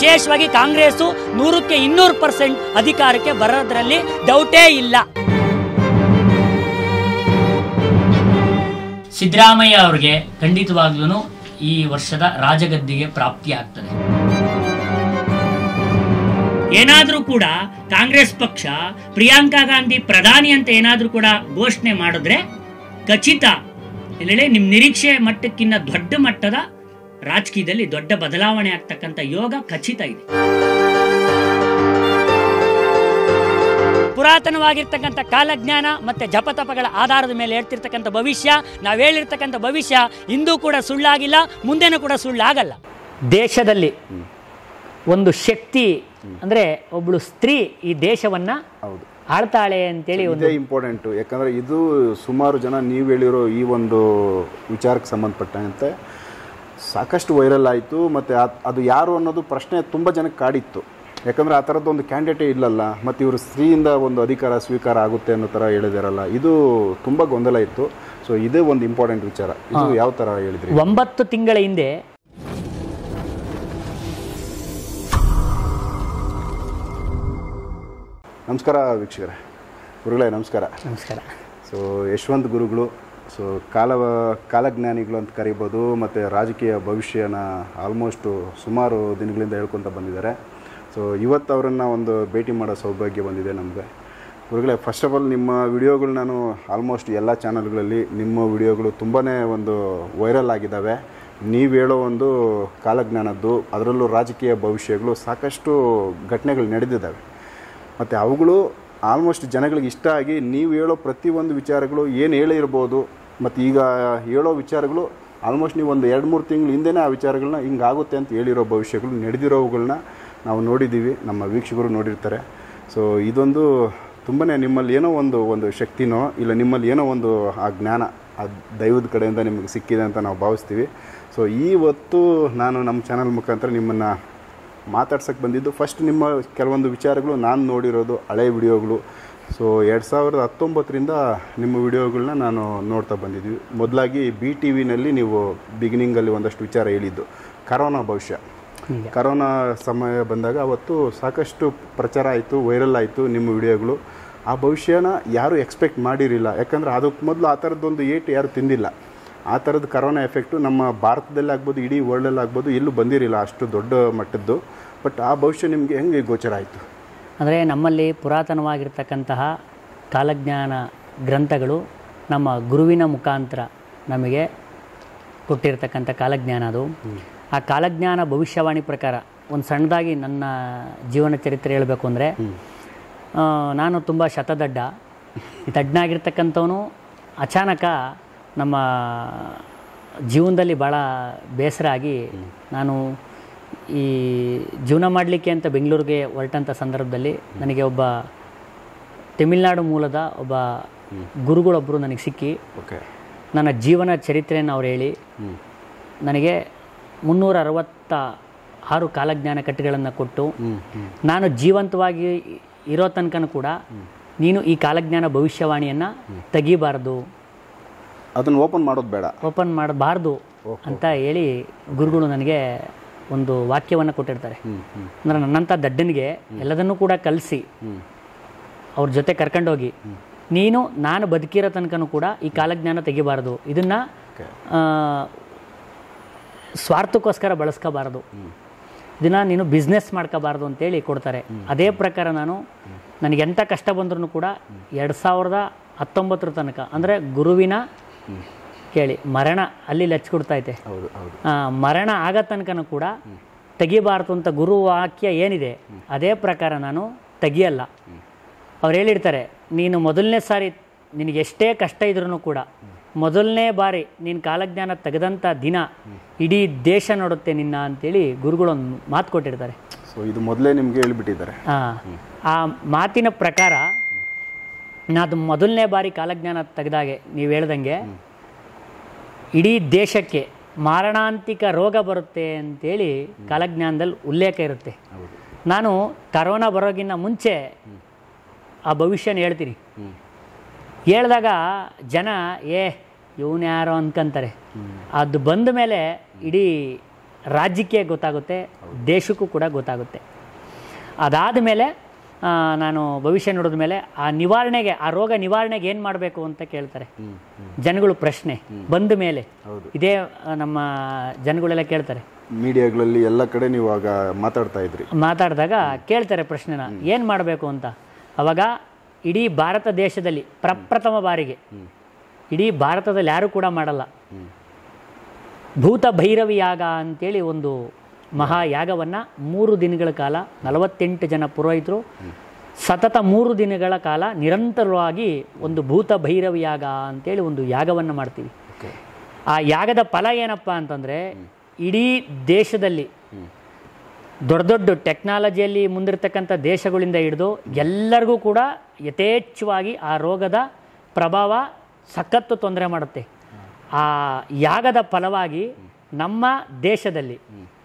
ವಿಶೇಷವಾಗಿ ಕಾಂಗ್ರೆಸ್ಸು ನೂರಕ್ಕೆ ಇನ್ನೂರು ಪರ್ಸೆಂಟ್ ಅಧಿಕಾರಕ್ಕೆ ಬರೋದ್ರಲ್ಲಿ ಡೌಟೇ ಇಲ್ಲ ಸಿದ್ದರಾಮಯ್ಯ ಅವರಿಗೆ ಖಂಡಿತವಾಗ್ಲೂ ಈ ವರ್ಷದ ರಾಜಗದ್ದಿಗೆ ಪ್ರಾಪ್ತಿಯಾಗ್ತದೆ ಏನಾದರೂ ಕೂಡ ಕಾಂಗ್ರೆಸ್ ಪಕ್ಷ ಪ್ರಿಯಾಂಕಾ ಗಾಂಧಿ ಪ್ರಧಾನಿ ಅಂತ ಏನಾದರೂ ಕೂಡ ಘೋಷಣೆ ಮಾಡಿದ್ರೆ ಖಚಿತ ಎಲ್ಲೆಡೆ ನಿಮ್ಮ ನಿರೀಕ್ಷೆ ಮಟ್ಟಕ್ಕಿಂತ ದೊಡ್ಡ ಮಟ್ಟದ ರಾಜಕೀಯದಲ್ಲಿ ದೊಡ್ಡ ಬದಲಾವಣೆ ಆಗ್ತಕ್ಕಂಥ ಯೋಗ ಖಚಿತ ಇದೆ ಪುರಾತನವಾಗಿರ್ತಕ್ಕಂಥ ಕಾಲಜ್ಞಾನ ಮತ್ತೆ ಜಪತಪಗಳ ಆಧಾರದ ಮೇಲೆ ಹೇಳ್ತಿರ್ತಕ್ಕಂಥ ಭವಿಷ್ಯ ನಾವು ಹೇಳಿರ್ತಕ್ಕಂಥ ಭವಿಷ್ಯ ಇಂದೂ ಕೂಡ ಸುಳ್ಳಾಗಿಲ್ಲ ಮುಂದೆನೂ ಕೂಡ ಸುಳ್ಳಾಗಲ್ಲ ದೇಶದಲ್ಲಿ ಒಂದು ಶಕ್ತಿ ಅಂದ್ರೆ ಒಬ್ಳು ಸ್ತ್ರೀ ಈ ದೇಶವನ್ನ ಹೌದು ಆಳ್ತಾಳೆ ಅಂತೇಳಿ ಒಂದು ಇದೇ ಇಂಪಾರ್ಟೆಂಟು ಯಾಕಂದರೆ ಇದು ಸುಮಾರು ಜನ ನೀವು ಹೇಳಿರೋ ಈ ಒಂದು ವಿಚಾರಕ್ಕೆ ಸಂಬಂಧಪಟ್ಟಂತೆ ಸಾಕಷ್ಟು ವೈರಲ್ ಆಯಿತು ಮತ್ತು ಅದು ಯಾರು ಅನ್ನೋದು ಪ್ರಶ್ನೆ ತುಂಬ ಜನಕ್ಕೆ ಕಾಡಿತ್ತು ಯಾಕಂದರೆ ಆ ಥರದ್ದು ಒಂದು ಕ್ಯಾಂಡಿಡೇಟೇ ಇಲ್ಲಲ್ಲ ಮತ್ತು ಇವರು ಸ್ತ್ರೀಯಿಂದ ಒಂದು ಅಧಿಕಾರ ಸ್ವೀಕಾರ ಆಗುತ್ತೆ ಅನ್ನೋ ಥರ ಹೇಳಿದಾರಲ್ಲ ಇದು ತುಂಬ ಗೊಂದಲ ಇತ್ತು ಸೊ ಇದೇ ಒಂದು ಇಂಪಾರ್ಟೆಂಟ್ ವಿಚಾರ ಇದು ಯಾವ ಥರ ಹೇಳಿದ್ರಿ ಒಂಬತ್ತು ತಿಂಗಳ ಹಿಂದೆ ನಮಸ್ಕಾರ ವೀಕ್ಷಕರೇ ಗುರುಗಳೇ ನಮಸ್ಕಾರ ನಮಸ್ಕಾರ ಸೊ ಯಶವಂತ್ ಗುರುಗಳು ಸೊ ಕಾಲ ಕಾಲಜ್ಞಾನಿಗಳು ಅಂತ ಕರಿಬೋದು ಮತ್ತು ರಾಜಕೀಯ ಭವಿಷ್ಯನ ಆಲ್ಮೋಸ್ಟು ಸುಮಾರು ದಿನಗಳಿಂದ ಹೇಳ್ಕೊತ ಬಂದಿದ್ದಾರೆ ಸೊ ಇವತ್ತು ಅವರನ್ನು ಒಂದು ಭೇಟಿ ಮಾಡೋ ಸೌಭಾಗ್ಯ ಬಂದಿದೆ ನಮಗೆ ಗುರುಗಳೇ ಫಸ್ಟ್ ಆಫ್ ಆಲ್ ನಿಮ್ಮ ವಿಡಿಯೋಗಳು ನಾನು ಆಲ್ಮೋಸ್ಟ್ ಎಲ್ಲ ಚಾನಲ್ಗಳಲ್ಲಿ ನಿಮ್ಮ ವಿಡಿಯೋಗಳು ತುಂಬಾ ಒಂದು ವೈರಲ್ ಆಗಿದ್ದಾವೆ ನೀವು ಹೇಳೋ ಒಂದು ಕಾಲಜ್ಞಾನದ್ದು ಅದರಲ್ಲೂ ರಾಜಕೀಯ ಭವಿಷ್ಯಗಳು ಸಾಕಷ್ಟು ಘಟನೆಗಳು ನಡೆದಿದ್ದಾವೆ ಮತ್ತು ಅವುಗಳು ಆಲ್ಮೋಸ್ಟ್ ಜನಗಳಿಗೆ ಇಷ್ಟ ಆಗಿ ನೀವು ಹೇಳೋ ಪ್ರತಿಯೊಂದು ವಿಚಾರಗಳು ಏನು ಹೇಳಿರ್ಬೋದು ಮತ್ತು ಈಗ ಹೇಳೋ ವಿಚಾರಗಳು ಆಲ್ಮೋಸ್ಟ್ ನೀವು ಒಂದು ಎರಡು ಮೂರು ತಿಂಗಳು ಹಿಂದೆನೇ ಆ ವಿಚಾರಗಳನ್ನ ಹಿಂಗಾಗುತ್ತೆ ಅಂತ ಹೇಳಿರೋ ಭವಿಷ್ಯಗಳು ನಡೆದಿರೋವುಗಳನ್ನ ನಾವು ನೋಡಿದ್ದೀವಿ ನಮ್ಮ ವೀಕ್ಷಕರು ನೋಡಿರ್ತಾರೆ ಸೊ ಇದೊಂದು ತುಂಬಾ ನಿಮ್ಮಲ್ಲಿ ಏನೋ ಒಂದು ಒಂದು ಶಕ್ತಿನೋ ಇಲ್ಲ ನಿಮ್ಮಲ್ಲಿ ಏನೋ ಒಂದು ಆ ಜ್ಞಾನ ಆ ದೈವದ ಕಡೆಯಿಂದ ನಿಮಗೆ ಸಿಕ್ಕಿದೆ ಅಂತ ನಾವು ಭಾವಿಸ್ತೀವಿ ಸೊ ಇವತ್ತು ನಾನು ನಮ್ಮ ಚಾನಲ್ ಮುಖಾಂತರ ನಿಮ್ಮನ್ನು ಮಾತಾಡ್ಸಕ್ಕೆ ಬಂದಿದ್ದು ಫಸ್ಟ್ ನಿಮ್ಮ ಕೆಲವೊಂದು ವಿಚಾರಗಳು ನಾನು ನೋಡಿರೋದು ಹಳೆ ವಿಡಿಯೋಗಳು ಸೊ ಎರಡು ಸಾವಿರದ ಹತ್ತೊಂಬತ್ತರಿಂದ ನಿಮ್ಮ ವಿಡಿಯೋಗಳನ್ನ ನಾನು ನೋಡ್ತಾ ಬಂದಿದ್ವಿ ಮೊದಲಾಗಿ ಬಿ ಟಿ ವಿನಲ್ಲಿ ನೀವು ಬಿಗಿನಿಂಗಲ್ಲಿ ಒಂದಷ್ಟು ವಿಚಾರ ಹೇಳಿದ್ದು ಕರೋನಾ ಭವಿಷ್ಯ ಕರೋನಾ ಸಮಯ ಬಂದಾಗ ಅವತ್ತು ಸಾಕಷ್ಟು ಪ್ರಚಾರ ಆಯಿತು ವೈರಲ್ ಆಯಿತು ನಿಮ್ಮ ವಿಡಿಯೋಗಳು ಆ ಭವಿಷ್ಯನ ಯಾರೂ ಎಕ್ಸ್ಪೆಕ್ಟ್ ಮಾಡಿರಲಿಲ್ಲ ಯಾಕಂದರೆ ಅದಕ್ಕೆ ಮೊದಲು ಆ ಥರದ್ದೊಂದು ಏಟು ಯಾರು ತಿಂದಿಲ್ಲ ಆ ಥರದ ಕರೋನಾ ಎಫೆಕ್ಟು ನಮ್ಮ ಭಾರತದಲ್ಲಿ ಆಗ್ಬೋದು ಇಡೀ ವರ್ಲ್ಡಲ್ಲಿ ಆಗ್ಬೋದು ಎಲ್ಲೂ ಬಂದಿರಲಿಲ್ಲ ಅಷ್ಟು ದೊಡ್ಡ ಮಟ್ಟದ್ದು ಬಟ್ ಆ ಭವಿಷ್ಯ ನಿಮಗೆ ಹೆಂಗೆ ಗೋಚರ ಆಯಿತು ಅಂದರೆ ನಮ್ಮಲ್ಲಿ ಪುರಾತನವಾಗಿರ್ತಕ್ಕಂತಹ ಕಾಲಜ್ಞಾನ ಗ್ರಂಥಗಳು ನಮ್ಮ ಗುರುವಿನ ಮುಖಾಂತರ ನಮಗೆ ಕೊಟ್ಟಿರ್ತಕ್ಕಂಥ ಕಾಲಜ್ಞಾನ ಅದು ಆ ಕಾಲಜ್ಞಾನ ಭವಿಷ್ಯವಾಣಿ ಪ್ರಕಾರ ಒಂದು ಸಣ್ಣದಾಗಿ ನನ್ನ ಜೀವನ ಚರಿತ್ರೆ ಹೇಳಬೇಕು ಅಂದರೆ ನಾನು ತುಂಬ ಶತದಡ್ಡ ದಡ್ಡನಾಗಿರ್ತಕ್ಕಂಥವನು ಅಚಾನಕ ನಮ್ಮ ಜೀವನದಲ್ಲಿ ಭಾಳ ಬೇಸರ ಆಗಿ ನಾನು ಈ ಜೀವನ ಮಾಡಲಿಕ್ಕೆ ಅಂತ ಬೆಂಗಳೂರಿಗೆ ಹೊರಟಂಥ ಸಂದರ್ಭದಲ್ಲಿ ನನಗೆ ಒಬ್ಬ ತಮಿಳ್ನಾಡು ಮೂಲದ ಒಬ್ಬ ಗುರುಗಳೊಬ್ಬರು ನನಗೆ ಸಿಕ್ಕಿ ಓಕೆ ನನ್ನ ಜೀವನ ಚರಿತ್ರೆಯನ್ನು ಅವ್ರು ಹೇಳಿ ನನಗೆ ಮುನ್ನೂರ ಅರವತ್ತ ಆರು ಕಾಲಜ್ಞಾನ ಕಟ್ಟುಗಳನ್ನು ಕೊಟ್ಟು ನಾನು ಜೀವಂತವಾಗಿ ಇರೋ ತನಕನೂ ಕೂಡ ನೀನು ಈ ಕಾಲಜ್ಞಾನ ಭವಿಷ್ಯವಾಣಿಯನ್ನು ತೆಗಿಬಾರ್ದು ಅದನ್ನು ಓಪನ್ ಮಾಡೋದು ಬೇಡ ಓಪನ್ ಮಾಡಬಾರ್ದು ಅಂತ ಹೇಳಿ ಗುರುಗಳು ನನಗೆ ಒಂದು ವಾಕ್ಯವನ್ನು ಕೊಟ್ಟಿರ್ತಾರೆ ಅಂದ್ರೆ ನನ್ನಂಥ ದಡ್ಡನಿಗೆ ಎಲ್ಲದನ್ನೂ ಕೂಡ ಕಲಿಸಿ ಅವ್ರ ಜೊತೆ ಕರ್ಕೊಂಡೋಗಿ ನೀನು ನಾನು ಬದುಕಿರೋ ತನಕನೂ ಕೂಡ ಈ ಕಾಲಜ್ಞಾನ ತೆಗಿಬಾರ್ದು ಇದನ್ನ ಆ, ಸ್ವಾರ್ಥಕ್ಕೋಸ್ಕರ ಬಳಸ್ಕೋಬಾರ್ದು ಇದನ್ನ ನೀನು ಬಿಸ್ನೆಸ್ ಮಾಡ್ಕೋಬಾರ್ದು ಅಂತೇಳಿ ಕೊಡ್ತಾರೆ ಅದೇ ಪ್ರಕಾರ ನಾನು ನನಗೆ ಎಂಥ ಕಷ್ಟ ಬಂದ್ರೂ ಕೂಡ ಎರಡು ಸಾವಿರದ ಹತ್ತೊಂಬತ್ತರ ತನಕ ಅಂದರೆ ಗುರುವಿನ ಕೇಳಿ ಮರಣ ಅಲ್ಲಿ ಲಚ್ಕೊಡ್ತೈತೆ ಹೌದು ಹೌದು ಆ, ಮರಣ ಆಗ ತನಕನೂ ಕೂಡ ತೆಗಿಬಾರ್ದು ಅಂತ ಗುರು ವಾಕ್ಯ ಏನಿದೆ ಅದೇ ಪ್ರಕಾರ ನಾನು ತೆಗಿಯಲ್ಲ ಅವ್ರು ಹೇಳಿರ್ತಾರೆ ನೀನು ಮೊದಲನೇ ಸಾರಿ ನಿನಗೆ ಎಷ್ಟೇ ಕಷ್ಟ ಇದ್ರೂ ಕೂಡ ಮೊದಲನೇ ಬಾರಿ ನೀನು ಕಾಲಜ್ಞಾನ ತೆಗೆದಂಥ ದಿನ ಇಡೀ ದೇಶ ನೋಡುತ್ತೆ ನಿನ್ನ ಅಂತೇಳಿ ಗುರುಗಳೊಂದು ಮಾತು ಕೊಟ್ಟಿರ್ತಾರೆ ಸೊ ಇದು ಮೊದಲೇ ನಿಮಗೆ ಹೇಳ್ಬಿಟ್ಟಿದ್ದಾರೆ ಆ, ಆ ಮಾತಿನ ಪ್ರಕಾರ ನಾದು ಮೊದಲನೇ ಬಾರಿ ಕಾಲಜ್ಞಾನ ತೆಗೆದಾಗೆ ನೀವು ಹೇಳ್ದಂಗೆ ಇಡೀ ದೇಶಕ್ಕೆ ಮಾರಣಾಂತಿಕ ರೋಗ ಬರುತ್ತೆ ಅಂತೇಳಿ ಕಾಲಜ್ಞಾನದಲ್ಲಿ ಉಲ್ಲೇಖ ಇರುತ್ತೆ ನಾನು ಕರೋನಾ ಬರೋಗಿನ್ನ ಮುಂಚೆ ಆ ಭವಿಷ್ಯನ ಹೇಳ್ತೀನಿ ಹೇಳಿದಾಗ ಜನ ಏ ಇವನು ಯಾರೋ ಅನ್ಕೊಂತಾರೆ ಅದು ಬಂದ ಮೇಲೆ ಇಡೀ ರಾಜ್ಯಕ್ಕೆ ಗೊತ್ತಾಗುತ್ತೆ ದೇಶಕ್ಕೂ ಕೂಡ ಗೊತ್ತಾಗುತ್ತೆ ಅದಾದ ಮೇಲೆ ಆ, ನಾನು ಭವಿಷ್ಯ ನೋಡಿದ ಮೇಲೆ ಆ ನಿವಾರಣೆಗೆ ಆ ರೋಗ ನಿವಾರಣೆಗೆ ಏನು ಮಾಡಬೇಕು ಅಂತ ಕೇಳ್ತಾರೆ ಜನಗಳು ಪ್ರಶ್ನೆ ಬಂದ ಮೇಲೆ ಹೌದು. ಇದೇ ಆ, ನಮ್ಮ ಜನಗಳೆಲ್ಲ ಕೇಳ್ತಾರೆ ಮೀಡಿಯಾಗಳಲ್ಲಿ ಎಲ್ಲ ಕಡೆ ನೀವು ಆಗ ಮಾತಾಡ್ತಾ ಇದ್ರಿ ಮಾತಾಡಿದಾಗ ಕೇಳ್ತಾರೆ ಪ್ರಶ್ನೆನ ಏನು ಮಾಡಬೇಕು ಅಂತ ಅವಾಗ ಇಡೀ ಭಾರತ ದೇಶದಲ್ಲಿ ಪ್ರಪ್ರಥಮ ಬಾರಿಗೆ ಇಡೀ ಭಾರತದಲ್ಲಿ ಯಾರೂ ಕೂಡ ಮಾಡಲ್ಲ ಭೂತ ಭೈರವಿ ಯಾಗ ಅಂತೇಳಿ ಒಂದು ಮಹಾಯಾಗವನ್ನು ಮೂರು ದಿನಗಳ ಕಾಲ ನಲವತ್ತೆಂಟು ಜನ ಪುರೋಹಿತರು ಸತತ ಮೂರು ದಿನಗಳ ಕಾಲ ನಿರಂತರವಾಗಿ ಒಂದು ಭೂತ ಭೈರವಿ ಯಾಗ ಅಂತೇಳಿ ಒಂದು ಯಾಗವನ್ನು ಮಾಡ್ತೀವಿ ಓಕೆ ಆ ಯಾಗದ ಫಲ ಏನಪ್ಪ ಅಂತಂದರೆ ಇಡೀ ದೇಶದಲ್ಲಿ ದೊಡ್ಡ ದೊಡ್ಡ ಟೆಕ್ನಾಲಜಿಯಲ್ಲಿ ಮುಂದಿರ್ತಕ್ಕಂಥ ದೇಶಗಳಿಂದ ಹಿಡಿದು ಎಲ್ಲರಿಗೂ ಕೂಡ ಯಥೇಚ್ಛವಾಗಿ ಆ ರೋಗದ ಪ್ರಭಾವ ಸಖತ್ತು ತೊಂದರೆ ಮಾಡುತ್ತೆ ಆ ಯಾಗದ ಫಲವಾಗಿ ನಮ್ಮ ದೇಶದಲ್ಲಿ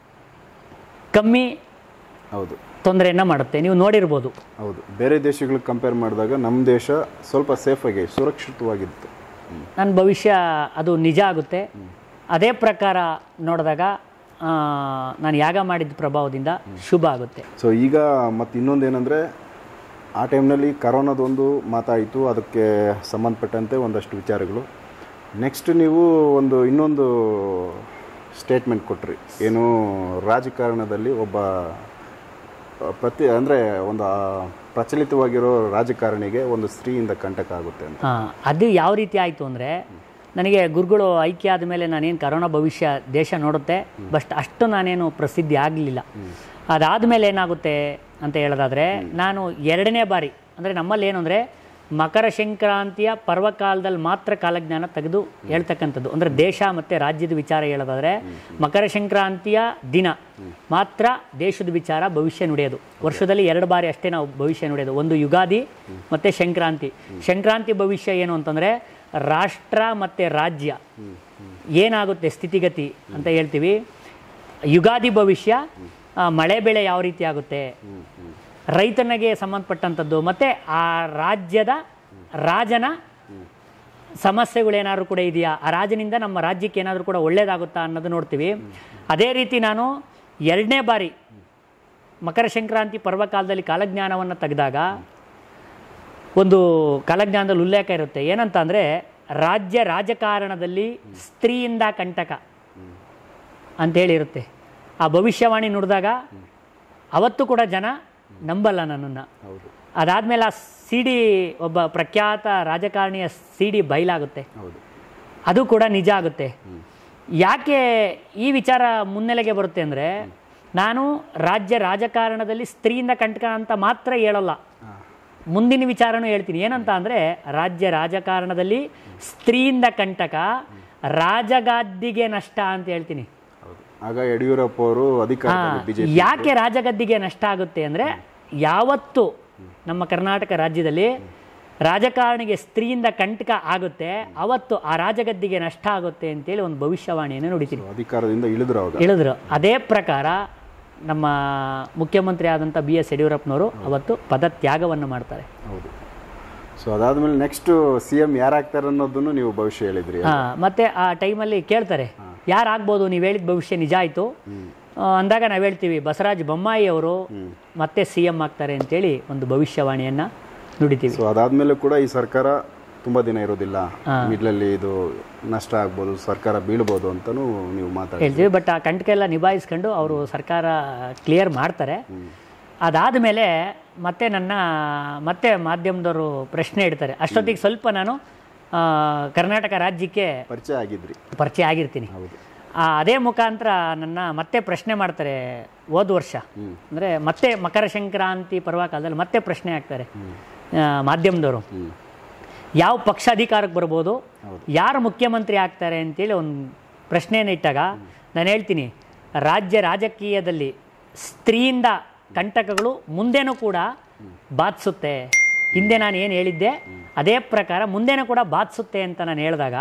ಕಮ್ಮಿ ಹೌದು ತೊಂದರೆಯನ್ನು ಮಾಡುತ್ತೆ ನೀವು ನೋಡಿರ್ಬೋದು ಹೌದು ಬೇರೆ ದೇಶಗಳಿಗೆ ಕಂಪೇರ್ ಮಾಡಿದಾಗ ನಮ್ಮ ದೇಶ ಸ್ವಲ್ಪ ಸೇಫಾಗಿ ಸುರಕ್ಷಿತವಾಗಿತ್ತು ಹ್ಮ್. ನನ್ನ ಭವಿಷ್ಯ ಅದು ನಿಜ ಆಗುತ್ತೆ ಅದೇ ಪ್ರಕಾರ ನೋಡಿದಾಗ ಆ, ನಾನು ಯಾಗ ಮಾಡಿದ ಪ್ರಭಾವದಿಂದ ಶುಭ ಆಗುತ್ತೆ ಸೊ ಈಗ ಮತ್ತು ಇನ್ನೊಂದು ಏನಂದರೆ ಆ ಟೈಮ್ನಲ್ಲಿ ಕರೋನಾದೊಂದು ಮಾತಾಯಿತು ಅದಕ್ಕೆ ಸಂಬಂಧಪಟ್ಟಂತೆ ಒಂದಷ್ಟು ವಿಚಾರಗಳು ನೆಕ್ಸ್ಟ್ ನೀವು ಒಂದು ಇನ್ನೊಂದು ಸ್ಟೇಟ್ಮೆಂಟ್ ಕೊಟ್ರಿ ಏನು ರಾಜಕಾರಣದಲ್ಲಿ ಒಬ್ಬ ಆ, ಪ್ರತಿ ಅಂದರೆ ಒಂದು ಆ, ಪ್ರಚಲಿತವಾಗಿರೋ ರಾಜಕಾರಣಿಗೆ ಒಂದು ಸ್ತ್ರೀಯಿಂದ ಕಂಟಕ ಆಗುತ್ತೆ ಅಂತ ಆ, ಅದು ಯಾವ ರೀತಿ ಆಯಿತು ಅಂದರೆ ನನಗೆ ಗುರುಗಳು ಐಕ್ಯ ಆದ ಮೇಲೆ ನಾನೇನು ಕರೋನಾ ಭವಿಷ್ಯ ದೇಶ ನೋಡುತ್ತೆ ಬಟ್ ಅಷ್ಟು ನಾನೇನು ಪ್ರಸಿದ್ಧಿ ಆಗಲಿಲ್ಲ ಅದಾದಮೇಲೆ ಏನಾಗುತ್ತೆ ಅಂತ ಹೇಳೋದಾದರೆ ನಾನು ಎರಡನೇ ಬಾರಿ ಅಂದರೆ ನಮ್ಮಲ್ಲಿ ಏನು ಅಂದರೆ ಮಕರ ಸಂಕ್ರಾಂತಿಯ ಪರ್ವಕಾಲದಲ್ಲಿ ಮಾತ್ರ ಕಾಲಜ್ಞಾನ ತೆಗೆದು ಹೇಳ್ತಕ್ಕಂಥದ್ದು ಅಂದರೆ ದೇಶ ಮತ್ತು ರಾಜ್ಯದ ವಿಚಾರ ಹೇಳೋದಾದರೆ ಮಕರ ಸಂಕ್ರಾಂತಿಯ ದಿನ ಮಾತ್ರ ದೇಶದ ವಿಚಾರ ಭವಿಷ್ಯ ನುಡಿಯೋದು ವರ್ಷದಲ್ಲಿ ಎರಡು ಬಾರಿ ಅಷ್ಟೇ ನಾವು ಭವಿಷ್ಯ ನುಡಿಯೋದು ಒಂದು ಯುಗಾದಿ ಮತ್ತು ಸಂಕ್ರಾಂತಿ ಸಂಕ್ರಾಂತಿ ಭವಿಷ್ಯ ಏನು ಅಂತಂದರೆ ರಾಷ್ಟ್ರ ಮತ್ತು ರಾಜ್ಯ ಏನಾಗುತ್ತೆ ಸ್ಥಿತಿಗತಿ ಅಂತ ಹೇಳ್ತೀವಿ ಯುಗಾದಿ ಭವಿಷ್ಯ ಆ, ಮಳೆ ಬೆಳೆ ಯಾವ ರೀತಿ ಆಗುತ್ತೆ ರೈತನಿಗೆ ಸಂಬಂಧಪಟ್ಟಂಥದ್ದು ಮತ್ತು ಆ ರಾಜ್ಯದ ರಾಜನ ಸಮಸ್ಯೆಗಳೇನಾದ್ರು ಕೂಡ ಇದೆಯಾ ಆ ರಾಜನಿಂದ ನಮ್ಮ ರಾಜ್ಯಕ್ಕೆ ಏನಾದರೂ ಕೂಡ ಒಳ್ಳೇದಾಗುತ್ತಾ ಅನ್ನೋದು ನೋಡ್ತೀವಿ ಅದೇ ರೀತಿ ನಾನು ಎರಡನೇ ಬಾರಿ ಮಕರ ಸಂಕ್ರಾಂತಿ ಪರ್ವಕಾಲದಲ್ಲಿ ಕಾಲಜ್ಞಾನವನ್ನು ತೆಗೆದಾಗ ಒಂದು ಕಾಲಜ್ಞಾನದಲ್ಲಿ ಉಲ್ಲೇಖ ಇರುತ್ತೆ ಏನಂತ ಅಂದರೆ ರಾಜ್ಯ ರಾಜಕಾರಣದಲ್ಲಿ ಸ್ತ್ರೀಯಿಂದ ಕಂಟಕ ಅಂತೇಳಿರುತ್ತೆ ಆ ಭವಿಷ್ಯವಾಣಿ ನುಡಿದಾಗ ಅವತ್ತು ಕೂಡ ಜನ ನಂಬಲ್ಲ ನನ್ನನ್ನು ಹೌದು ಅದಾದಮೇಲೆ ಆ ಸಿ ಡಿ ಒಬ್ಬ ಪ್ರಖ್ಯಾತ ರಾಜಕಾರಣಿಯ ಸಿ ಡಿ ಬಯಲಾಗುತ್ತೆ ಹೌದು ಅದು ಕೂಡ ನಿಜ ಆಗುತ್ತೆ ಯಾಕೆ ಈ ವಿಚಾರ ಮುನ್ನೆಲೆಗೆ ಬರುತ್ತೆ ಅಂದರೆ ನಾನು ರಾಜ್ಯ ರಾಜಕಾರಣದಲ್ಲಿ ಸ್ತ್ರೀಯಿಂದ ಕಂಟಕ ಅಂತ ಮಾತ್ರ ಹೇಳಲ್ಲ ಮುಂದಿನ ವಿಚಾರನೂ ಹೇಳ್ತೀನಿ ಏನಂತ ಅಂದರೆ ರಾಜ್ಯ ರಾಜಕಾರಣದಲ್ಲಿ ಸ್ತ್ರೀಯಿಂದ ಕಂಟಕ ರಾಜಗಾದ್ದಿಗೆ ನಷ್ಟ ಅಂತ ಹೇಳ್ತೀನಿ ಹೌದು ಆಗ ಯಡಿಯೂರಪ್ಪ ಅವರು ಅಧಿಕಾರದಲ್ಲಿ ಬಿಜೆಪಿ ಯಾಕೆ ರಾಜಗದ್ದಿಗೆ ನಷ್ಟ ಆಗುತ್ತೆ ಅಂದರೆ ಯಾವತ್ತು ನಮ್ಮ ಕರ್ನಾಟಕ ರಾಜ್ಯದಲ್ಲಿ ರಾಜಕಾರಣಿಗೆ ಸ್ತ್ರೀಯಿಂದ ಕಂಟಕ ಆಗುತ್ತೆ ಅವತ್ತು ಆ ರಾಜಗದ್ದಿಗೆ ನಷ್ಟ ಆಗುತ್ತೆ ಅಂತೇಳಿ ಒಂದು ಭವಿಷ್ಯವಾಣಿಯನ್ನು ನುಡಿತೀನಿ ಅಧಿಕಾರದಿಂದ ಇಳಿದ್ರು ಅವಾಗ ಹೇಳಿದ್ರು ಅದೇ ಪ್ರಕಾರ ನಮ್ಮ ಮುಖ್ಯಮಂತ್ರಿ ಆದಂಥ ಬಿ ಎಸ್ ಯಡಿಯೂರಪ್ಪನವರು ಅವತ್ತು ಪದತ್ಯಾಗವನ್ನು ಮಾಡ್ತಾರೆ ಹೌದು ಸೊ ಅದಾದ್ಮೇಲೆ ನೆಕ್ಸ್ಟ್ ಸಿ ಎಂ ಯಾರಾಗ್ತಾರೆ ಅನ್ನೋದನ್ನು ನೀವು ಭವಿಷ್ಯ ಹೇಳಿದ್ರಿ ಹಾ, ಮತ್ತೆ ಆ ಟೈಮಲ್ಲಿ ಕೇಳ್ತಾರೆ ಯಾರಾಗ್ಬೋದು ನೀವು ಹೇಳಿದ ಭವಿಷ್ಯ ನಿಜ ಆಯಿತು ಅಂದಾಗ ನಾವು ಹೇಳ್ತೀವಿ ಬಸವರಾಜ ಬೊಮ್ಮಾಯಿ ಅವರು ಮತ್ತೆ ಸಿ ಎಂ ಆಗ್ತಾರೆ ಅಂತೇಳಿ ಒಂದು ಭವಿಷ್ಯವಾಣಿಯನ್ನು ನುಡಿತೀವಿ ಸೊ ಅದಾದ್ಮೇಲೆ ಕೂಡ ಈ ಸರ್ಕಾರ ತುಂಬಾ ದಿನ ಇರೋದಿಲ್ಲ ಮಿಡ್ಲಲ್ಲಿ ಇದು ನಷ್ಟ ಆಗ್ಬೋದು ಸರ್ಕಾರ ಬೀಳ್ಬೋದು ಅಂತಾನು ನೀವು ಮಾತಾಡಿ ಹೇಳ್ತೀವಿ ಬಟ್ ಆ ಕಂಟಕ ಎಲ್ಲ ನಿಭಾಯಿಸ್ಕೊಂಡು ಅವರು ಸರ್ಕಾರ ಕ್ಲಿಯರ್ ಮಾಡ್ತಾರೆ ಅದಾದ ಮೇಲೆ ಮತ್ತೆ ನನ್ನ ಮತ್ತೆ ಮಾಧ್ಯಮದವರು ಪ್ರಶ್ನೆ ಇಡ್ತಾರೆ ಅಷ್ಟೊತ್ತಿಗೆ ಸ್ವಲ್ಪ ನಾನು ಆ, ಕರ್ನಾಟಕ ರಾಜ್ಯಕ್ಕೆ ಪರಿಚಯ ಆಗಿದ್ರಿ ಪರಿಚಯ ಆಗಿರ್ತೀನಿ ಹೌದು ಆ, ಅದೇ ಮುಖಾಂತರ ನನ್ನ ಮತ್ತೆ ಪ್ರಶ್ನೆ ಮಾಡ್ತಾರೆ ಹೋದ ವರ್ಷ ಅಂದರೆ ಮತ್ತೆ ಮಕರ ಸಂಕ್ರಾಂತಿ ಪರ್ವಕಾಲದಲ್ಲಿ ಮತ್ತೆ ಪ್ರಶ್ನೆ ಹಾಕ್ತಾರೆ ಆ, ಮಾಧ್ಯಮದವರು ಹ್ಮ್ ಯಾವ ಪಕ್ಷ ಅಧಿಕಾರಕ್ಕೆ ಬರ್ಬೋದು ಯಾರು ಮುಖ್ಯಮಂತ್ರಿ ಆಗ್ತಾರೆ ಅಂತೇಳಿ ಒಂದು ಪ್ರಶ್ನೆಯನ್ನು ಇಟ್ಟಾಗ ನಾನು ಹೇಳ್ತೀನಿ ರಾಜ್ಯ ರಾಜಕೀಯದಲ್ಲಿ ಸ್ತ್ರೀಯಿಂದ ಕಂಟಕಗಳು ಮುಂದೆನೂ ಕೂಡ ಬಾಧಿಸುತ್ತೆ ಹಿಂದೆ ನಾನು ಏನು ಹೇಳಿದ್ದೆ ಅದೇ ಪ್ರಕಾರ ಮುಂದೆನೂ ಕೂಡ ಬಾಧಿಸುತ್ತೆ ಅಂತ ನಾನು ಹೇಳಿದಾಗ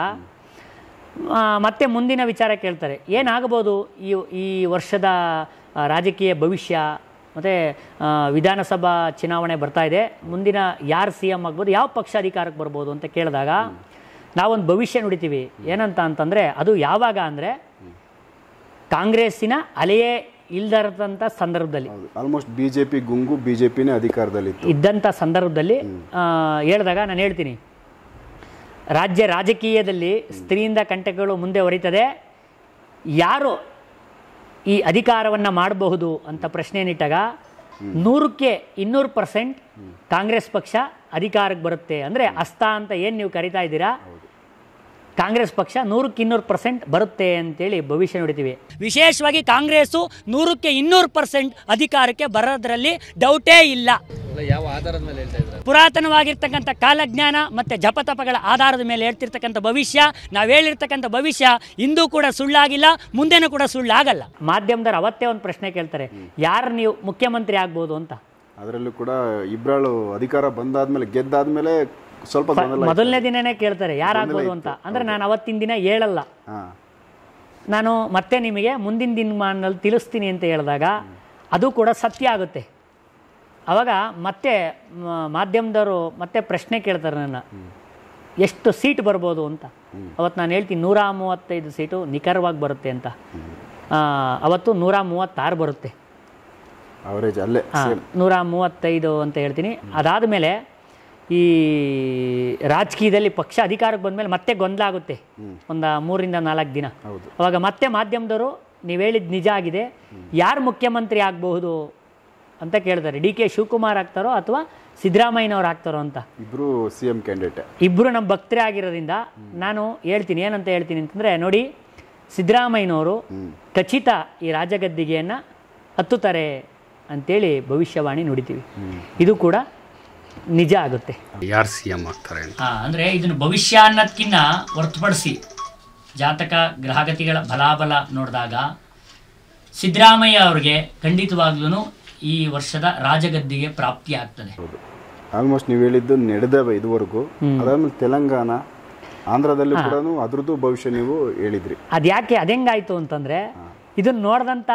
ಆ, ಮತ್ತೆ ಮುಂದಿನ ವಿಚಾರ ಕೇಳ್ತಾರೆ ಏನಾಗಬಹುದು ಈ ಈ ವರ್ಷದ ಆ, ರಾಜಕೀಯ ಭವಿಷ್ಯ ಮತ್ತು ವಿಧಾನಸಭಾ ಚುನಾವಣೆ ಬರ್ತಾ ಇದೆ ಮುಂದಿನ ಯಾರು ಸಿ ಎಮ್ ಆಗ್ಬೋದು ಯಾವ ಪಕ್ಷ ಅಧಿಕಾರಕ್ಕೆ ಬರ್ಬೋದು ಅಂತ ಕೇಳಿದಾಗ ನಾವೊಂದು ಭವಿಷ್ಯ ನುಡಿತೀವಿ ಏನಂತ ಅಂತಂದರೆ ಅದು ಯಾವಾಗ ಅಂದರೆ ಕಾಂಗ್ರೆಸ್ಸಿನ ಅಲೆಯೇ ಇಲ್ದಿರದಂಥ ಸಂದರ್ಭದಲ್ಲಿ ಹೌದು ಆಲ್ಮೋಸ್ಟ್ ಬಿ ಜೆ ಪಿ ಗುಂಗು ಬಿ ಜೆ ಪಿನೇ ಅಧಿಕಾರದಲ್ಲಿತ್ತು ಇದ್ದಂಥ ಸಂದರ್ಭದಲ್ಲಿ ಆ, ಹೇಳಿದಾಗ ನಾನು ಹೇಳ್ತೀನಿ ರಾಜ್ಯ ರಾಜಕೀಯದಲ್ಲಿ ಸ್ತ್ರೀಯಿಂದ ಕಂಟಕಗಳು ಮುಂದೆ ಹೊರಿತದೆ ಯಾರು ಈ ಅಧಿಕಾರವನ್ನು ಮಾಡಬಹುದು ಅಂತ ಪ್ರಶ್ನೆಯನ್ನಿಟ್ಟಾಗ ನೂರಕ್ಕೆ ಇನ್ನೂರು ಪರ್ಸೆಂಟ್ ಕಾಂಗ್ರೆಸ್ ಪಕ್ಷ ಅಧಿಕಾರಕ್ಕೆ ಬರುತ್ತೆ ಅಂದರೆ ಅಸ್ತ ಅಂತ ಏನು ನೀವು ಕರಿತಾ ಇದ್ದೀರಾ ಕಾಂಗ್ರೆಸ್ ಪಕ್ಷ ನೂರಕ್ಕೆ ಇನ್ನೂರು ಪರ್ಸೆಂಟ್ ಬರುತ್ತೆ ಅಂತೇಳಿ ಭವಿಷ್ಯ ನುಡಿತೀವಿ ವಿಶೇಷವಾಗಿ ಕಾಂಗ್ರೆಸ್ಸು ನೂರಕ್ಕೆ ಇನ್ನೂರು ಪರ್ಸೆಂಟ್ ಅಧಿಕಾರಕ್ಕೆ ಬರೋದ್ರಲ್ಲಿ ಡೌಟೇ ಇಲ್ಲ ಅಲ್ಲ ಯಾವ ಆಧಾರದ ಮೇಲೆ ಹೇಳ್ತಾ ಇದ್ದಾರೆ ಪುರಾತನವಾಗಿರ್ತಕ್ಕಂಥ ಕಾಲಜ್ಞಾನ ಮತ್ತು ಜಪತಪಗಳ ಆಧಾರದ ಮೇಲೆ ಹೇಳ್ತಿರ್ತಕ್ಕಂಥ ಭವಿಷ್ಯ ನಾವು ಹೇಳಿರ್ತಕ್ಕಂಥ ಭವಿಷ್ಯ ಇಂದೂ ಕೂಡ ಸುಳ್ಳಾಗಿಲ್ಲ ಮುಂದೆನೂ ಕೂಡ ಸುಳ್ಳಾಗಲ್ಲ ಮಾಧ್ಯಮದವ್ರು ಅವತ್ತೇ ಒಂದು ಪ್ರಶ್ನೆ ಕೇಳ್ತಾರೆ ಯಾರು ನೀವು ಮುಖ್ಯಮಂತ್ರಿ ಆಗ್ಬೋದು ಅಂತ ಅದರಲ್ಲೂ ಕೂಡ ಇಬ್ರಾಳು ಅಧಿಕಾರ ಬಂದಾದ್ಮೇಲೆ ಗೆದ್ದಾದ್ಮೇಲೆ ಸ್ವಲ್ಪ ಗೊಂದಲ ಮೊದಲನೇ ದಿನನೇ ಕೇಳ್ತಾರೆ ಯಾರಾಗ್ಬೋದು ಅಂತ ಅಂದ್ರೆ ನಾನು ಅವತ್ತಿನ ದಿನ ಹೇಳಲ್ಲ ಹಾ ನಾನು ಮತ್ತೆ ನಿಮಗೆ ಮುಂದಿನ ದಿನಮಾನದಲ್ಲಿ ತಿಳಿಸ್ತೀನಿ ಅಂತ ಹೇಳಿದಾಗ ಅದು ಕೂಡ ಸತ್ಯ ಆಗುತ್ತೆ ಅವಾಗ ಮತ್ತೆ ಮ- ಮಾಧ್ಯಮದವರು ಮತ್ತೆ ಪ್ರಶ್ನೆ ಕೇಳ್ತಾರೆ ನನ್ನ ಎಷ್ಟು ಸೀಟ್ ಬರ್ಬೋದು ಅಂತ ಅವತ್ತು ನಾನು ಹೇಳ್ತೀನಿ ನೂರ ಮೂವತ್ತೈದು ಸೀಟು ನಿಖರವಾಗಿ ಬರುತ್ತೆ ಅಂತ ಆ, ಅವತ್ತು ನೂರ ಮೂವತ್ತಾರು ಬರುತ್ತೆ ಅವರೇಜ್ ಅಲ್ಲೇ ಆ, ನೂರ ಮೂವತ್ತೈದು ಅಂತ ಹೇಳ್ತೀನಿ ಅದಾದ ಮೇಲೆ ಈ ರಾಜಕೀಯದಲ್ಲಿ ಪಕ್ಷ ಅಧಿಕಾರಕ್ಕೆ ಬಂದಮೇಲೆ ಮತ್ತೆ ಗೊಂದಲ ಆಗುತ್ತೆ ಒಂದು ಮೂರಿಂದ ನಾಲ್ಕು ದಿನ ಹೌದು ಅವಾಗ ಮತ್ತೆ ಮಾಧ್ಯಮದವರು ನೀವು ಹೇಳಿದ ನಿಜ ಆಗಿದೆ ಯಾರು ಮುಖ್ಯಮಂತ್ರಿ ಆಗಬಹುದು ಅಂತ ಕೇಳ್ತಾರೆ ಡಿ ಕೆ ಶಿವಕುಮಾರ್ ಆಗ್ತಾರೋ ಅಥವಾ ಸಿದ್ದರಾಮಯ್ಯನವ್ರು ಆಗ್ತಾರೋ ಅಂತ ಇಬ್ರು ಸಿ ಎಂ ಕ್ಯಾಂಡಿಡೇಟ್ ಇಬ್ಬರು ನಮ್ಮ ಭಕ್ತರೇ ಆಗಿರೋದ್ರಿಂದ ನಾನು ಹೇಳ್ತೀನಿ ಏನಂತ ಹೇಳ್ತೀನಿ ಅಂತಂದರೆ ನೋಡಿ ಸಿದ್ದರಾಮಯ್ಯನವರು ಖಚಿತ ಈ ರಾಜಗದ್ದಿಗೆಯನ್ನು ಹತ್ತುತ್ತಾರೆ ಅಂತೇಳಿ ಭವಿಷ್ಯವಾಣಿ ನುಡಿತೀವಿ ಇದು ಕೂಡ ನಿಜ ಆಗುತ್ತೆ ಯಾರು ಸಿ ಎಂ ಆಗ್ತಾರೆ ಅಂತ ಅಂದರೆ ಇದನ್ನು ಭವಿಷ್ಯ ಅನ್ನೋದಕ್ಕಿಂತ ಹೊರತುಪಡಿಸಿ ಜಾತಕ ಗ್ರಹಗತಿಗಳ ಬಲಾಬಲ ನೋಡಿದಾಗ ಸಿದ್ದರಾಮಯ್ಯ ಅವರಿಗೆ ಖಂಡಿತವಾಗ್ಲೂ ಈ ವರ್ಷದ ರಾಜಗದ್ದಿಗೆ ಪ್ರಾಪ್ತಿ ಆಗ್ತದೆ ಹೌದು ಆಲ್ಮೋಸ್ಟ್ ನೀವು ಹೇಳಿದ್ದು ನಡೆದವೆ ಇದುವರೆಗೂ ಅದಾದ್ಮೇಲೆ ತೆಲಂಗಾಣ ಆಂಧ್ರದಲ್ಲಿ ಕೂಡ ಅದ್ರದ್ದು ಭವಿಷ್ಯ ನೀವು ಹೇಳಿದ್ರಿ ಅದ್ಯಾಕೆ ಅದೆಂಗಾಯ್ತು ಅಂತಂದರೆ ಇದನ್ನು ನೋಡಿದಂಥ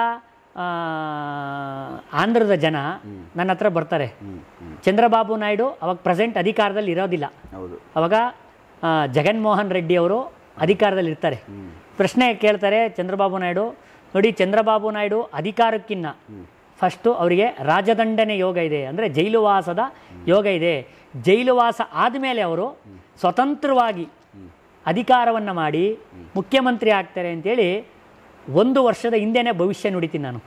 ಆಂಧ್ರದ ಜನ ನನ್ನ ಹತ್ರ ಬರ್ತಾರೆ ಚಂದ್ರಬಾಬು ನಾಯ್ಡು ಅವಾಗ ಪ್ರೆಸೆಂಟ್ ಅಧಿಕಾರದಲ್ಲಿ ಇರೋದಿಲ್ಲ ಹೌದು ಅವಾಗ ಆ, ಜಗನ್ಮೋಹನ್ ರೆಡ್ಡಿ ಅವರು ಅಧಿಕಾರದಲ್ಲಿ ಇರ್ತಾರೆ ಪ್ರಶ್ನೆ ಕೇಳ್ತಾರೆ ಚಂದ್ರಬಾಬು ನಾಯ್ಡು ನೋಡಿ ಚಂದ್ರಬಾಬು ನಾಯ್ಡು ಅಧಿಕಾರಕ್ಕಿನ್ನ ಫಸ್ಟು ಅವರಿಗೆ ರಾಜದಂಡನೆ ಯೋಗ ಇದೆ ಅಂದರೆ ಜೈಲುವಾಸದ ಯೋಗ ಇದೆ ಜೈಲುವಾಸ ಆದಮೇಲೆ ಅವರು ಸ್ವತಂತ್ರವಾಗಿ ಅಧಿಕಾರವನ್ನು ಮಾಡಿ ಮುಖ್ಯಮಂತ್ರಿ ಆಗ್ತಾರೆ ಅಂತೇಳಿ ಒಂದು ವರ್ಷದ ಹಿಂದೆನೇ ಭವಿಷ್ಯ ನುಡಿತೀನಿ ನಾನು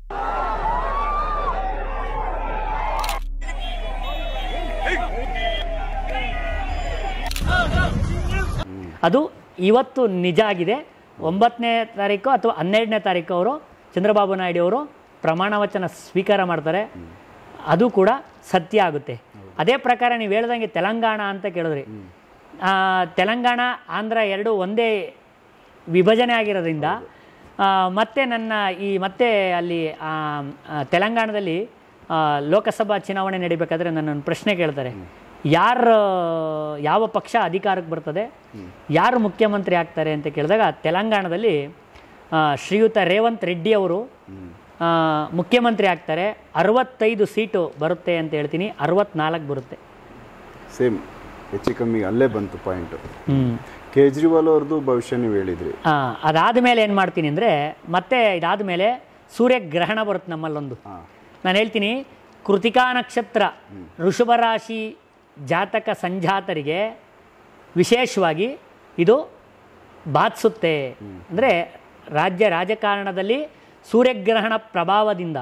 ಅದು ಇವತ್ತು ನಿಜ ಆಗಿದೆ ಒಂಬತ್ತನೇ ತಾರೀಕು ಅಥವಾ ಹನ್ನೆರಡನೇ ತಾರೀಕು ಅವರು ಚಂದ್ರಬಾಬು ನಾಯ್ಡು ಅವರು ಪ್ರಮಾಣ ವಚನ ಸ್ವೀಕಾರ ಮಾಡ್ತಾರೆ ಅದು ಕೂಡ ಸತ್ಯ ಆಗುತ್ತೆ ಅದೇ ಪ್ರಕಾರ ನೀವು ಹೇಳ್ದಂಗೆ ತೆಲಂಗಾಣ ಅಂತ ಕೇಳಿದ್ರಿ ಆ, ತೆಲಂಗಾಣ ಆಂಧ್ರ ಎರಡು ಒಂದೇ ವಿಭಜನೆ ಆಗಿರೋದ್ರಿಂದ ಆ, ಮತ್ತೆ ನನ್ನ ಈ ಮತ್ತೆ ಅಲ್ಲಿ ಆ, ಆ, ತೆಲಂಗಾಣದಲ್ಲಿ ಆ, ಲೋಕಸಭಾ ಚುನಾವಣೆ ನಡಿಬೇಕಾದ್ರೆ ನನ್ನನ್ನು ಪ್ರಶ್ನೆ ಕೇಳ್ತಾರೆ ಯಾರು ಯಾವ ಪಕ್ಷ ಅಧಿಕಾರಕ್ಕೆ ಬರ್ತದೆ ಯಾರು ಮುಖ್ಯಮಂತ್ರಿ ಆಗ್ತಾರೆ ಅಂತ ಕೇಳಿದಾಗ ತೆಲಂಗಾಣದಲ್ಲಿ ಆ, ಶ್ರೀಯುತ ರೇವಂತ್ ರೆಡ್ಡಿ ಅವರು ಆ, ಮುಖ್ಯಮಂತ್ರಿ ಆಗ್ತಾರೆ ಅರವತ್ತೈದು ಸೀಟು ಬರುತ್ತೆ ಅಂತ ಹೇಳ್ತೀನಿ ಅರವತ್ನಾಲ್ಕು ಬರುತ್ತೆ ಸೇಮ್ ಹೆಚ್ಚು ಕಮ್ಮಿ ಅಲ್ಲೇ ಬಂತು ಪಾಯಿಂಟ್ ಹ್ಞೂ ಕೇಜ್ರಿವಾಲ್ ಅವ್ರದ್ದು ಭವಿಷ್ಯ ನೀವು ಹೇಳಿದ್ರಿ ಅದಾದ ಮೇಲೆ ಏನು ಮಾಡ್ತೀನಿ ಅಂದರೆ ಮತ್ತೆ ಇದಾದ ಮೇಲೆ ಸೂರ್ಯಗ್ರಹಣ ಬರುತ್ತೆ ನಮ್ಮಲ್ಲೊಂದು ಹಾಂ ನಾನು ಹೇಳ್ತೀನಿ ಕೃತಿಕಾ ನಕ್ಷತ್ರ ಋಷಭ ರಾಶಿ ಜಾತಕ ಸಂಜಾತರಿಗೆ ವಿಶೇಷವಾಗಿ ಇದು ಬಾಧಿಸುತ್ತೆ ಅಂದರೆ ರಾಜ್ಯ ರಾಜಕಾರಣದಲ್ಲಿ ಸೂರ್ಯಗ್ರಹಣ ಪ್ರಭಾವದಿಂದ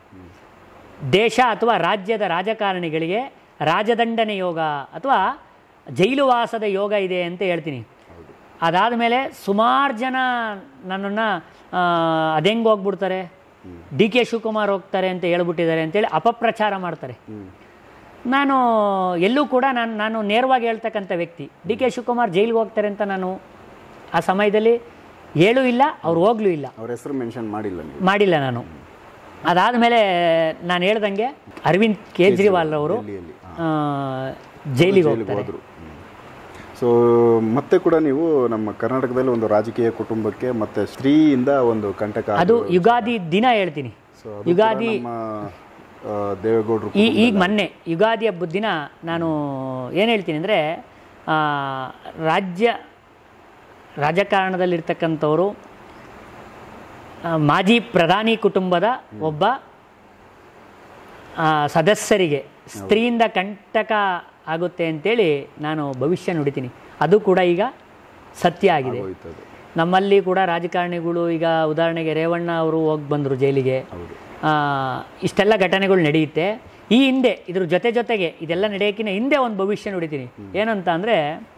ದೇಶ ಅಥವಾ ರಾಜ್ಯದ ರಾಜಕಾರಣಿಗಳಿಗೆ ರಾಜದಂಡನೆ ಯೋಗ ಅಥವಾ ಜೈಲುವಾಸದ ಯೋಗ ಇದೆ ಅಂತ ಹೇಳ್ತೀನಿ ಅದಾದ ಮೇಲೆ ಸುಮಾರು ಜನ ನನ್ನನ್ನು ಅದೆಂಗೆ ಹೋಗ್ಬಿಡ್ತಾರೆ ಡಿ ಕೆ ಶಿವಕುಮಾರ್ ಹೋಗ್ತಾರೆ ಅಂತ ಹೇಳ್ಬಿಟ್ಟಿದ್ದಾರೆ ಅಂತೇಳಿ ಅಪಪ್ರಚಾರ ಮಾಡ್ತಾರೆ ನಾನು ಎಲ್ಲೂ ಕೂಡ ನಾನು ನಾನು ನೇರವಾಗಿ ಹೇಳ್ತಕ್ಕಂಥ ವ್ಯಕ್ತಿ ಡಿ ಕೆ ಶಿವಕುಮಾರ್ ಜೈಲಿಗೆ ಹೋಗ್ತಾರೆ ಅಂತ ನಾನು ಆ ಸಮಯದಲ್ಲಿ ಹೇಳೂ ಇಲ್ಲ ಅವ್ರು ಹೋಗ್ಲೂ ಇಲ್ಲ ಅವ್ರ ಹೆಸರು ಮೆನ್ಷನ್ ಮಾಡಿಲ್ಲ ನೀವು ಮಾಡಿಲ್ಲ ನಾನು ಅದಾದಮೇಲೆ ನಾನು ಹೇಳ್ದಂಗೆ ಅರವಿಂದ್ ಕೇಜ್ರಿವಾಲ್ ಅವರು ಡೆಲ್ಲಿಯಲ್ಲಿ, ಜೈಲಿಗೆ ಜೈಲಿಗೆ ಹೋಗ್ತಾರೆ ಹೋದ್ರು ಸೊ ಮತ್ತೆ ಕೂಡ ನೀವು ನಮ್ಮ ಕರ್ನಾಟಕದಲ್ಲಿ ಒಂದು ರಾಜಕೀಯ ಕುಟುಂಬಕ್ಕೆ ಮತ್ತೆ ಸ್ತ್ರೀಯಿಂದ ಒಂದು ಕಂಟಕ ಅದು ಯುಗಾದಿ ದಿನ ಹೇಳ್ತೀನಿ ಸೊ ಅದು ಯುಗಾದಿ ಕೂಡ ನಮ್ಮ ಆ, ದೇವೇಗೌಡರು ಈ ಈಗ ಮೊನ್ನೆ ಯುಗಾದಿ ಹಬ್ಬದ ದಿನ ನಾನು ಏನು ಹೇಳ್ತೀನಿ ಅಂದರೆ ರಾಜ್ಯ ರಾಜಕಾರಣದಲ್ಲಿರ್ತಕ್ಕಂಥವರು ಆ, ಮಾಜಿ ಪ್ರಧಾನಿ ಕುಟುಂಬದ ಒಬ್ಬ ಆ, ಸದಸ್ಯರಿಗೆ ಸ್ತ್ರೀಯಿಂದ ಕಂಟಕ ಆಗುತ್ತೆ ಅಂತೇಳಿ ನಾನು ಭವಿಷ್ಯ ನುಡಿತೀನಿ ಅದು ಕೂಡ ಈಗ ಸತ್ಯ ಆಗಿದೆ ಹೋಯ್ತು ಅದು ನಮ್ಮಲ್ಲಿ ಕೂಡ ರಾಜಕಾರಣಿಗಳು ಈಗ ಉದಾಹರಣೆಗೆ ರೇವಣ್ಣ ಅವರು ಹೋಗಿ ಬಂದರು ಜೈಲಿಗೆ ಹೌದು ಆ, ಇಷ್ಟೆಲ್ಲ ಘಟನೆಗಳು ನಡೆಯುತ್ತೆ ಈ ಹಿಂದೆ ಇದ್ರ ಜೊತೆ ಜೊತೆಗೆ ಇದೆಲ್ಲ ನಡೆಯೋಕ್ಕಿಂತ ಹಿಂದೆ ಒಂದು ಭವಿಷ್ಯ ನುಡಿತೀನಿ ಏನಂತ ಅಂದರೆ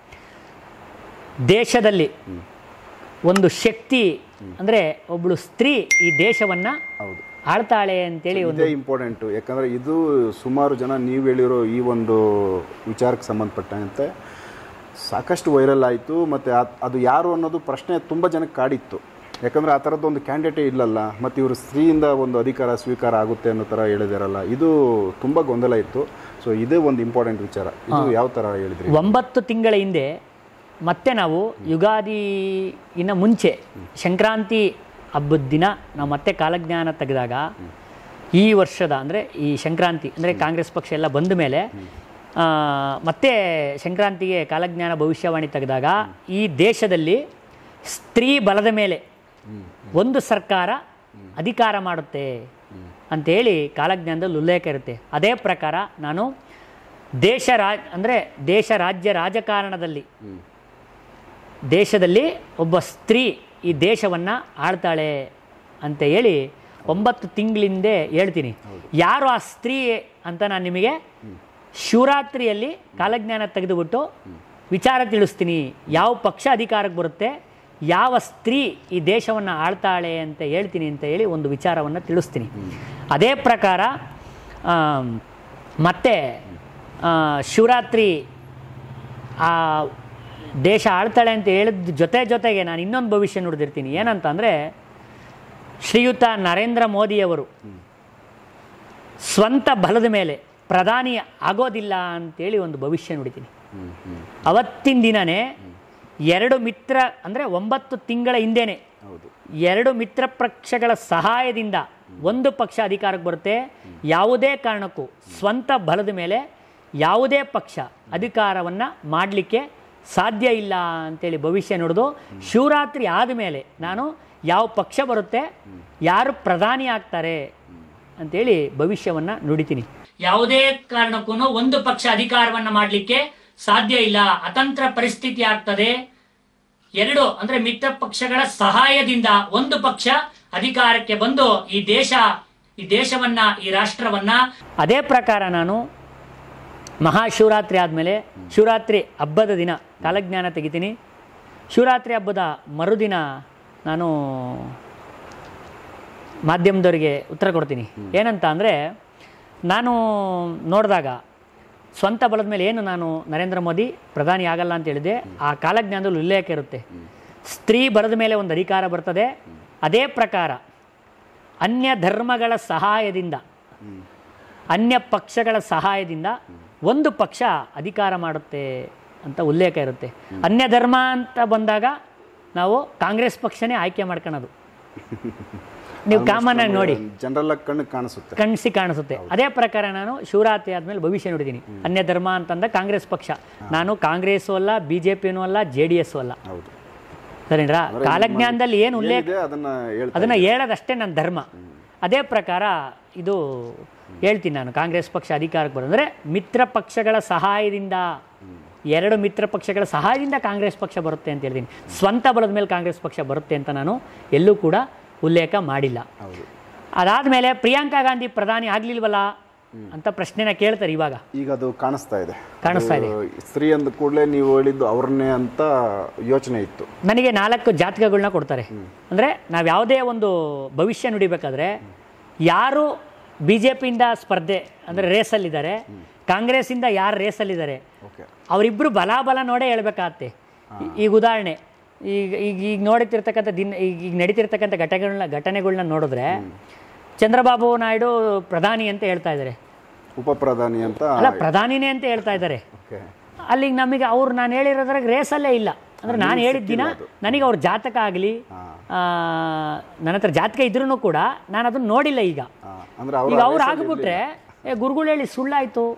ದೇಶದಲ್ಲಿ ಒಂದು ಶಕ್ತಿ ಅಂದರೆ ಒಬ್ಬಳು ಸ್ತ್ರೀ ಈ ದೇಶವನ್ನು ಹೌದು ಆಳ್ತಾಳೆ ಅಂತೇಳಿ ಒಂದು ಇದೇ ಇಂಪಾರ್ಟೆಂಟು ಯಾಕಂದರೆ ಇದು ಸುಮಾರು ಜನ ನೀವು ಹೇಳಿರೋ ಈ ಒಂದು ವಿಚಾರಕ್ಕೆ ಸಂಬಂಧಪಟ್ಟಂತೆ ಸಾಕಷ್ಟು ವೈರಲ್ ಆಯಿತು ಮತ್ತು ಅದು ಯಾರು ಅನ್ನೋದು ಪ್ರಶ್ನೆ ತುಂಬ ಜನಕ್ಕೆ ಕಾಡಿತ್ತು ಯಾಕಂದರೆ ಆ ಥರದ್ದು ಒಂದು ಕ್ಯಾಂಡಿಡೇಟೇ ಇಲ್ಲಲ್ಲ ಮತ್ತು ಇವರು ಸ್ತ್ರೀಯಿಂದ ಒಂದು ಅಧಿಕಾರ ಸ್ವೀಕಾರ ಆಗುತ್ತೆ ಅನ್ನೋ ಥರ ಹೇಳಿದಾರಲ್ಲ ಇದು ತುಂಬ ಗೊಂದಲ ಇತ್ತು ಸೊ ಇದೇ ಒಂದು ಇಂಪಾರ್ಟೆಂಟ್ ವಿಚಾರ ಇದು ಯಾವ ಥರ ಹೇಳಿದ್ರಿ ಒಂಬತ್ತು ತಿಂಗಳ ಹಿಂದೆ ಮತ್ತೆ ನಾವು ಯುಗಾದಿ ಇನ್ನು ಮುಂಚೆ ಸಂಕ್ರಾಂತಿ ಹಬ್ಬದ ದಿನ ನಾವು ಮತ್ತೆ ಕಾಲಜ್ಞಾನ ತೆಗೆದಾಗ ಈ ವರ್ಷದ ಅಂದರೆ ಈ ಸಂಕ್ರಾಂತಿ ಅಂದರೆ ಕಾಂಗ್ರೆಸ್ ಪಕ್ಷ ಎಲ್ಲ ಬಂದ ಮೇಲೆ ಆ, ಮತ್ತೆ ಸಂಕ್ರಾಂತಿಗೆ ಕಾಲಜ್ಞಾನ ಭವಿಷ್ಯವಾಣಿ ತೆಗೆದಾಗ ಈ ದೇಶದಲ್ಲಿ ಸ್ತ್ರೀ ಬಲದ ಮೇಲೆ ಒಂದು ಸರ್ಕಾರ ಅಧಿಕಾರ ಮಾಡುತ್ತೆ ಅಂತೇಳಿ ಕಾಲಜ್ಞಾನದಲ್ಲಿ ಉಲ್ಲೇಖ ಇರುತ್ತೆ ಅದೇ ಪ್ರಕಾರ ನಾನು ದೇಶ ರಾಜ್ ಅಂದರೆ ದೇಶ ರಾಜ್ಯ ರಾಜಕಾರಣದಲ್ಲಿ ದೇಶದಲ್ಲಿ ಒಬ್ಬ ಸ್ತ್ರೀ ಈ ದೇಶವನ್ನು ಆಳ್ತಾಳೆ ಅಂತ ಹೇಳಿ ಒಂಬತ್ತು ತಿಂಗಳಿಂದೆ ಹೇಳ್ತೀನಿ ಯಾರು ಆ ಸ್ತ್ರೀ ಅಂತ ನಾನು ನಿಮಗೆ ಶಿವರಾತ್ರಿಯಲ್ಲಿ ಕಾಲಜ್ಞಾನ ತೆಗೆದುಬಿಟ್ಟು ವಿಚಾರ ತಿಳಿಸ್ತೀನಿ ಯಾವ ಪಕ್ಷ ಅಧಿಕಾರಕ್ಕೆ ಬರುತ್ತೆ ಯಾವ ಸ್ತ್ರೀ ಈ ದೇಶವನ್ನು ಆಳ್ತಾಳೆ ಅಂತ ಹೇಳ್ತೀನಿ ಅಂತ ಹೇಳಿ ಒಂದು ವಿಚಾರವನ್ನು ತಿಳಿಸ್ತೀನಿ ಅದೇ ಪ್ರಕಾರ ಆಮ್, ಮತ್ತೆ ಆ, ಶಿವರಾತ್ರಿ ಆ ದೇಶ ಆಳ್ತಾಳೆ ಅಂತ ಹೇಳಿದ ಜೊತೆ ಜೊತೆಗೆ ನಾನು ಇನ್ನೊಂದು ಭವಿಷ್ಯ ನುಡಿದಿರ್ತೀನಿ ಏನಂತ ಅಂದರೆ ಶ್ರೀಯುತ ನರೇಂದ್ರ ಮೋದಿಯವರು ಸ್ವಂತ ಬಲದ ಮೇಲೆ ಪ್ರಧಾನಿ ಆಗೋದಿಲ್ಲ ಅಂತೇಳಿ ಒಂದು ಭವಿಷ್ಯ ನುಡಿತೀನಿ ಹ್ಞೂ ಹ್ಞೂ ಅವತ್ತಿನ ದಿನನೇ ಎರಡು ಮಿತ್ರ ಅಂದರೆ ಒಂಬತ್ತು ತಿಂಗಳ ಹಿಂದೆನೇ ಹೌದು ಎರಡು ಮಿತ್ರ ಪಕ್ಷಗಳ ಸಹಾಯದಿಂದ ಒಂದು ಪಕ್ಷ ಅಧಿಕಾರಕ್ಕೆ ಬರುತ್ತೆ ಯಾವುದೇ ಕಾರಣಕ್ಕೂ ಸ್ವಂತ ಬಲದ ಮೇಲೆ ಯಾವುದೇ ಪಕ್ಷ ಅಧಿಕಾರವನ್ನು ಮಾಡಲಿಕ್ಕೆ ಸಾಧ್ಯ ಇಲ್ಲ ಅಂತೇಳಿ ಭವಿಷ್ಯ ನುಡಿದು ಶಿವರಾತ್ರಿ ಆದಮೇಲೆ ನಾನು ಯಾವ ಪಕ್ಷ ಬರುತ್ತೆ ಯಾರು ಪ್ರಧಾನಿ ಆಗ್ತಾರೆ ಅಂತೇಳಿ ಭವಿಷ್ಯವನ್ನು ನುಡಿತೀನಿ ಯಾವುದೇ ಕಾರಣಕ್ಕೂ ಒಂದು ಪಕ್ಷ ಅಧಿಕಾರವನ್ನು ಮಾಡಲಿಕ್ಕೆ ಸಾಧ್ಯ ಇಲ್ಲ ಅತಂತ್ರ ಪರಿಸ್ಥಿತಿ ಆಗ್ತದೆ ಎರಡು ಅಂದ್ರೆ ಮಿತ್ರ ಪಕ್ಷಗಳ ಸಹಾಯದಿಂದ ಒಂದು ಪಕ್ಷ ಅಧಿಕಾರಕ್ಕೆ ಬಂದು ಈ ದೇಶ ಈ ದೇಶವನ್ನ ಈ ರಾಷ್ಟ್ರವನ್ನ ಅದೇ ಪ್ರಕಾರ ನಾನು ಮಹಾಶಿವರಾತ್ರಿ ಆದಮೇಲೆ ಶಿವರಾತ್ರಿ ಹಬ್ಬದ ದಿನ ಕಾಲಜ್ಞಾನ ತೆಗಿತೀನಿ ಶಿವರಾತ್ರಿ ಹಬ್ಬದ ಮರುದಿನ ನಾನು ಮಾಧ್ಯಮದವರಿಗೆ ಉತ್ತರ ಕೊಡ್ತೀನಿ ಏನಂತ ಅಂದರೆ ನಾನು ನೋಡಿದಾಗ ಸ್ವಂತ ಬಲದ ಮೇಲೆ ಏನು ನಾನು ನರೇಂದ್ರ ಮೋದಿ ಪ್ರಧಾನಿ ಆಗಲ್ಲ ಅಂತ ಹೇಳಿದೆ ಆ ಕಾಲಜ್ಞಾನದಲ್ಲಿ ಉಲ್ಲೇಖ ಇರುತ್ತೆ ಸ್ತ್ರೀ ಬಲದ ಮೇಲೆ ಒಂದು ಅಧಿಕಾರ ಬರ್ತದೆ ಅದೇ ಪ್ರಕಾರ ಅನ್ಯ ಧರ್ಮಗಳ ಸಹಾಯದಿಂದ ಅನ್ಯ ಪಕ್ಷಗಳ ಸಹಾಯದಿಂದ ಒಂದು ಪಕ್ಷ ಅಧಿಕಾರ ಮಾಡುತ್ತೆ ಅಂತ ಉಲ್ಲೇಖ ಇರುತ್ತೆ ಅನ್ಯ ಧರ್ಮ ಅಂತ ಬಂದಾಗ ನಾವು ಕಾಂಗ್ರೆಸ್ ಪಕ್ಷನೇ ಆಯ್ಕೆ ಮಾಡ್ಕೊಳ್ಳೋದು ನೀವು ಕಾಮನ್ ಆಗಿ ನೋಡಿ ಜನರಲ್ ಕಣ್ಣು ಕಾಣಿಸುತ್ತೆ ಕಣ್ಸಿ ಕಾಣಿಸುತ್ತೆ ಅದೇ ಪ್ರಕಾರ ನಾನು ಶಿವರಾತ್ರಿ ಆದ್ಮೇಲೆ ಭವಿಷ್ಯ ನೋಡಿದ್ದೀನಿ ಅನ್ಯ ಧರ್ಮ ಅಂತಂದ ಕಾಂಗ್ರೆಸ್ ಪಕ್ಷ ನಾನು ಕಾಂಗ್ರೆಸ್ಸು ಅಲ್ಲ ಬಿ ಜೆ ಪಿನೂ ಅಲ್ಲ ಜೆ ಡಿ ಎಸ್ ಅಲ್ಲ ಹೌದು ಸರಿನಾ ಕಾಲಜ್ಞಾನದಲ್ಲಿ ಏನು ಉಲ್ಲೇಖ ಏನಿದೆ ಅದನ್ನ ಹೇಳ್ತಾ ಅದನ್ನು ಹೇಳೋದಷ್ಟೇ ನನ್ನ ಧರ್ಮ ಅದೇ ಪ್ರಕಾರ ಇದು ಹೇಳ್ತೀನಿ ನಾನು ಕಾಂಗ್ರೆಸ್ ಪಕ್ಷ ಅಧಿಕಾರಕ್ಕೆ ಬರೋದಂದರೆ ಮಿತ್ರ ಪಕ್ಷಗಳ ಸಹಾಯದಿಂದ ಎರಡು ಮಿತ್ರ ಪಕ್ಷಗಳ ಸಹಾಯದಿಂದ ಕಾಂಗ್ರೆಸ್ ಪಕ್ಷ ಬರುತ್ತೆ ಅಂತ ಹೇಳ್ತೀನಿ ಸ್ವಂತ ಬಲದ ಮೇಲೆ ಕಾಂಗ್ರೆಸ್ ಪಕ್ಷ ಬರುತ್ತೆ ಅಂತ ನಾನು ಎಲ್ಲೂ ಕೂಡ ಉಲ್ಲೇಖ ಮಾಡಿಲ್ಲ ಹೌದು ಅದಾದಮೇಲೆ ಪ್ರಿಯಾಂಕಾ ಗಾಂಧಿ ಪ್ರಧಾನಿ ಆಗ್ಲಿಲ್ವಲ್ಲ ಅಂತ ಪ್ರಶ್ನೆನ ಕೇಳ್ತಾರೆ ಇವಾಗ ಈಗ ಅದು ಕಾಣಿಸ್ತಾ ಇದೆ ಕಾಣಿಸ್ತಾ ಇದೆ. ಅದು ಸ್ತ್ರೀ ಅಂದ ಕೂಡಲೇ ನೀವು ಹೇಳಿದ್ದು ಅವ್ರನ್ನೇ ಅಂತ ಯೋಚನೆ ಇತ್ತು ನನಗೆ ನಾಲ್ಕು ಜಾತಕಗಳನ್ನ ಕೊಡ್ತಾರೆ ಅಂದರೆ ನಾವು ಯಾವುದೇ ಒಂದು ಭವಿಷ್ಯ ನುಡಿಬೇಕಾದ್ರೆ ಯಾರು ಬಿ ಜೆ ಪಿಯಿಂದ ಸ್ಪರ್ಧೆ ಅಂದರೆ ರೇಸಲ್ಲಿದ್ದಾರೆ ಕಾಂಗ್ರೆಸ್ಸಿಂದ ಯಾರು ರೇಸಲ್ಲಿದ್ದಾರೆ ಓಕೆ ಅವರಿಬ್ಬರು ಬಲಾಬಲ ನೋಡೇ ಹೇಳ್ಬೇಕಾಗತ್ತೆ ಈಗ ಉದಾಹರಣೆ ಈಗ ಈಗ ಈಗ ನೋಡುತ್ತಿರ್ತಕ್ಕಂಥ ದಿನ ಈಗ ಈಗ ನಡೀತಿರ್ತಕ್ಕಂಥ ಘಟನೆಗಳನ್ನ ಘಟನೆಗಳನ್ನ ನೋಡಿದ್ರೆ ಚಂದ್ರಬಾಬು ನಾಯ್ಡು ಪ್ರಧಾನಿ ಅಂತ ಹೇಳ್ತಾ ಇದ್ದಾರೆ ಉಪ ಪ್ರಧಾನಿ ಅಂತ ಅಲ್ಲ ಪ್ರಧಾನಿನೇ ಅಂತ ಹೇಳ್ತಾ ಇದ್ದಾರೆ ಓಕೆ ಅಲ್ಲಿಗೆ ನಮಗೆ ಅವ್ರು ನಾನು ಹೇಳಿರೋದ್ರಾಗ ರೇಸಲ್ಲೇ ಇಲ್ಲ ಅಂದ್ರೆ ನಾನು ಹೇಳಿದ ದಿನ ನನಗೆ ಅವ್ರ ಜಾತಕ ಆಗಲಿ ನನ್ನ ಹತ್ರ ಜಾತಕ ಇದ್ರೂ ಕೂಡ ನಾನು ಅದನ್ನ ನೋಡಿಲ್ಲ ಈಗ ಅಂದ್ರೆ ಈಗ ಅವರು ಅವ್ರು ಆಗ್ಬಿಟ್ರೆ ಏ ಗುರುಗಳು ಹೇಳಿ ಸುಳ್ಳಾಯ್ತು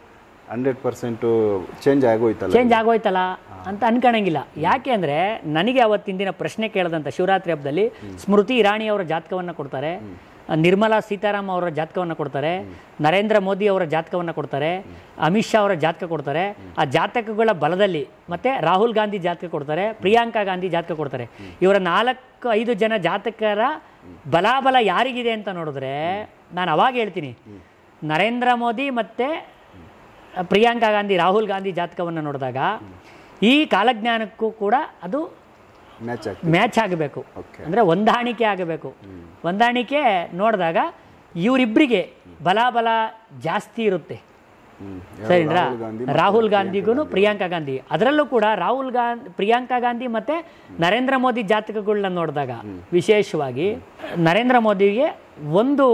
ಹಂಡ್ರೆಡ್ ಪರ್ಸೆಂಟು ಚೇಂಜ್ ಆಗೋಯ್ತಲ್ಲ ಚೇಂಜ್ ಆಗೋಯ್ತಲ್ಲ ಅಂತ ಅನ್ಕೊಳಂಗಿಲ್ಲ ಯಾಕೆ ಅಂದರೆ ನನಗೆ ಅವತ್ತಿನ ದಿನ ಪ್ರಶ್ನೆ ಕೇಳಿದಂಥ ಶಿವರಾತ್ರಿ ಹಬ್ಬದಲ್ಲಿ ಸ್ಮೃತಿ ಇರಾಣಿ ಅವರ ಜಾತಕವನ್ನು ಕೊಡ್ತಾರೆ ನಿರ್ಮಲಾ ಸೀತಾರಾಮ್ ಅವರ ಜಾತಕವನ್ನು ಕೊಡ್ತಾರೆ ನರೇಂದ್ರ ಮೋದಿ ಅವರ ಜಾತಕವನ್ನು ಕೊಡ್ತಾರೆ ಅಮಿತ್ ಶಾ ಅವರ ಜಾತಕ ಕೊಡ್ತಾರೆ ಆ ಜಾತಕಗಳ ಬಲದಲ್ಲಿ ಮತ್ತೆ ರಾಹುಲ್ ಗಾಂಧಿ ಜಾತಕ ಕೊಡ್ತಾರೆ ಪ್ರಿಯಾಂಕಾ ಗಾಂಧಿ ಜಾತಕ ಕೊಡ್ತಾರೆ ಇವರ ನಾಲ್ಕು ಐದು ಜನ ಜಾತಕರ ಬಲಾಬಲ ಯಾರಿಗಿದೆ ಅಂತ ನೋಡಿದ್ರೆ ನಾನು ಅವಾಗ ಹೇಳ್ತೀನಿ ನರೇಂದ್ರ ಮೋದಿ ಮತ್ತು ಪ್ರಿಯಾಂಕಾ ಗಾಂಧಿ ರಾಹುಲ್ ಗಾಂಧಿ ಜಾತಕವನ್ನು ನೋಡಿದಾಗ ಈ ಕಾಲಜ್ಞಾನಕ್ಕೂ ಕೂಡ ಅದು ಮ್ಯಾಚ್ ಆಗ್ತದೆ ಮ್ಯಾಚ್ ಆಗಬೇಕು ಓಕೆ ಅಂದರೆ ಹೊಂದಾಣಿಕೆ ಆಗಬೇಕು ಹೊಂದಾಣಿಕೆ ನೋಡಿದಾಗ ಇವರಿಬ್ಬರಿಗೆ ಬಲಾಬಲ ಜಾಸ್ತಿ ಇರುತ್ತೆ ಹ್ಮ್. ಸರಿನಾ ರಾಹುಲ್ ಗಾಂಧಿ ರಾಹುಲ್ ಗಾಂಧಿಗೂ ಪ್ರಿಯಾಂಕಾ ಗಾಂಧಿ ಅದರಲ್ಲೂ ಕೂಡ ರಾಹುಲ್ ಗಾಂಧಿ ಪ್ರಿಯಾಂಕಾ ಗಾಂಧಿ ಮತ್ತೆ ನರೇಂದ್ರ ಮೋದಿ ಜಾತಕಗಳನ್ನ ನೋಡಿದಾಗ ವಿಶೇಷವಾಗಿ ನರೇಂದ್ರ ಮೋದಿಗೆ ಒಂದು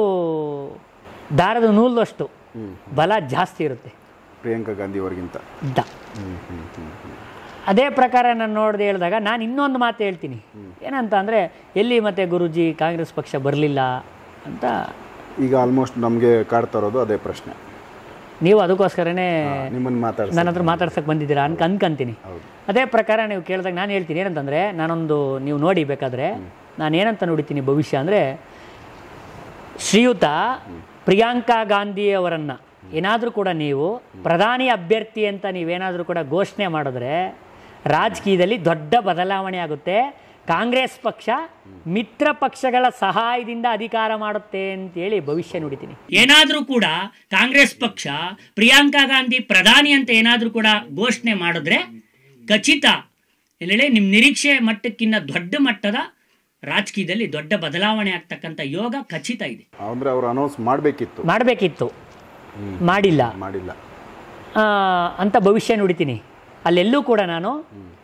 ದಾರದ ನೂಲಷ್ಟು ಬಲ ಜಾಸ್ತಿ ಇರುತ್ತೆ ಪ್ರಿಯಾಂಕಾ ಗಾಂಧಿ ಅವ್ರಿಗಿಂತ ದ ಅದೇ ಪ್ರಕಾರ ನಾನು ನೋಡ್ದೆ ಹೇಳಿದಾಗ ನಾನು ಇನ್ನೊಂದು ಮಾತು ಹೇಳ್ತೀನಿ ಏನಂತ ಅಂದರೆ ಎಲ್ಲಿ ಮತ್ತೆ ಗುರುಜಿ ಕಾಂಗ್ರೆಸ್ ಪಕ್ಷ ಬರಲಿಲ್ಲ ಅಂತ ಈಗ ಆಲ್ಮೋಸ್ಟ್ ನಮಗೆ ಕಾಡ್ತಾ ಇರೋದು ಅದೇ ಪ್ರಶ್ನೆ ನೀವು ಅದಕ್ಕೋಸ್ಕರನೇ ನಿಮ್ಮನ್ನು ಮಾತಾಡ್ಸಿ ನನ್ನ ಹತ್ರ ಮಾತಾಡ್ಸಕ್ಕೆ ಬಂದಿದ್ದೀರಾ ಅನ್ಕ ಅನ್ಕಂತೀನಿ ಹೌದು ಅದೇ ಪ್ರಕಾರ ನೀವು ಕೇಳಿದಾಗ ನಾನು ಹೇಳ್ತೀನಿ ಏನಂತಂದರೆ ನಾನೊಂದು ನೀವು ನೋಡಿ ಬೇಕಾದರೆ ನಾನು ಏನಂತ ನೋಡಿತೀನಿ ಭವಿಷ್ಯ ಅಂದರೆ ಶ್ರೀಯುತ ಪ್ರಿಯಾಂಕಾ ಗಾಂಧಿಯವರನ್ನು ಏನಾದರೂ ಕೂಡ ನೀವು ಪ್ರಧಾನಿ ಅಭ್ಯರ್ಥಿ ಅಂತ ನೀವೇನಾದರೂ ಕೂಡ ಘೋಷಣೆ ಮಾಡಿದ್ರೆ ರಾಜಕೀಯದಲ್ಲಿ ದೊಡ್ಡ ಬದಲಾವಣೆ ಆಗುತ್ತೆ ಕಾಂಗ್ರೆಸ್ ಪಕ್ಷ ಮಿತ್ರ ಪಕ್ಷಗಳ ಸಹಾಯದಿಂದ ಅಧಿಕಾರ ಮಾಡುತ್ತೆ ಅಂತೇಳಿ ಭವಿಷ್ಯ ನುಡಿತೀನಿ ಏನಾದರೂ ಕೂಡ ಕಾಂಗ್ರೆಸ್ ಪಕ್ಷ ಪ್ರಿಯಾಂಕಾ ಗಾಂಧಿ ಪ್ರಧಾನಿ ಅಂತ ಏನಾದರೂ ಕೂಡ ಘೋಷಣೆ ಮಾಡಿದ್ರೆ ಖಚಿತ ಎಲ್ಲೆಡೆ ನಿಮ್ಮ ನಿರೀಕ್ಷೆ ಮಟ್ಟಕ್ಕಿಂತ ದೊಡ್ಡ ಮಟ್ಟದ ರಾಜಕೀಯದಲ್ಲಿ ದೊಡ್ಡ ಬದಲಾವಣೆ ಆಗ್ತಕ್ಕಂಥ ಯೋಗ ಖಚಿತ ಇದೆ ಅಂದರೆ ಅವ್ರು ಅನೌನ್ಸ್ ಮಾಡಬೇಕಿತ್ತು ಮಾಡಬೇಕಿತ್ತು ಮಾಡಿಲ್ಲ ಮಾಡಿಲ್ಲ ಆ, ಅಂತ ಭವಿಷ್ಯ ನುಡಿತೀನಿ ಅಲ್ಲೆಲ್ಲೂ ಕೂಡ ನಾನು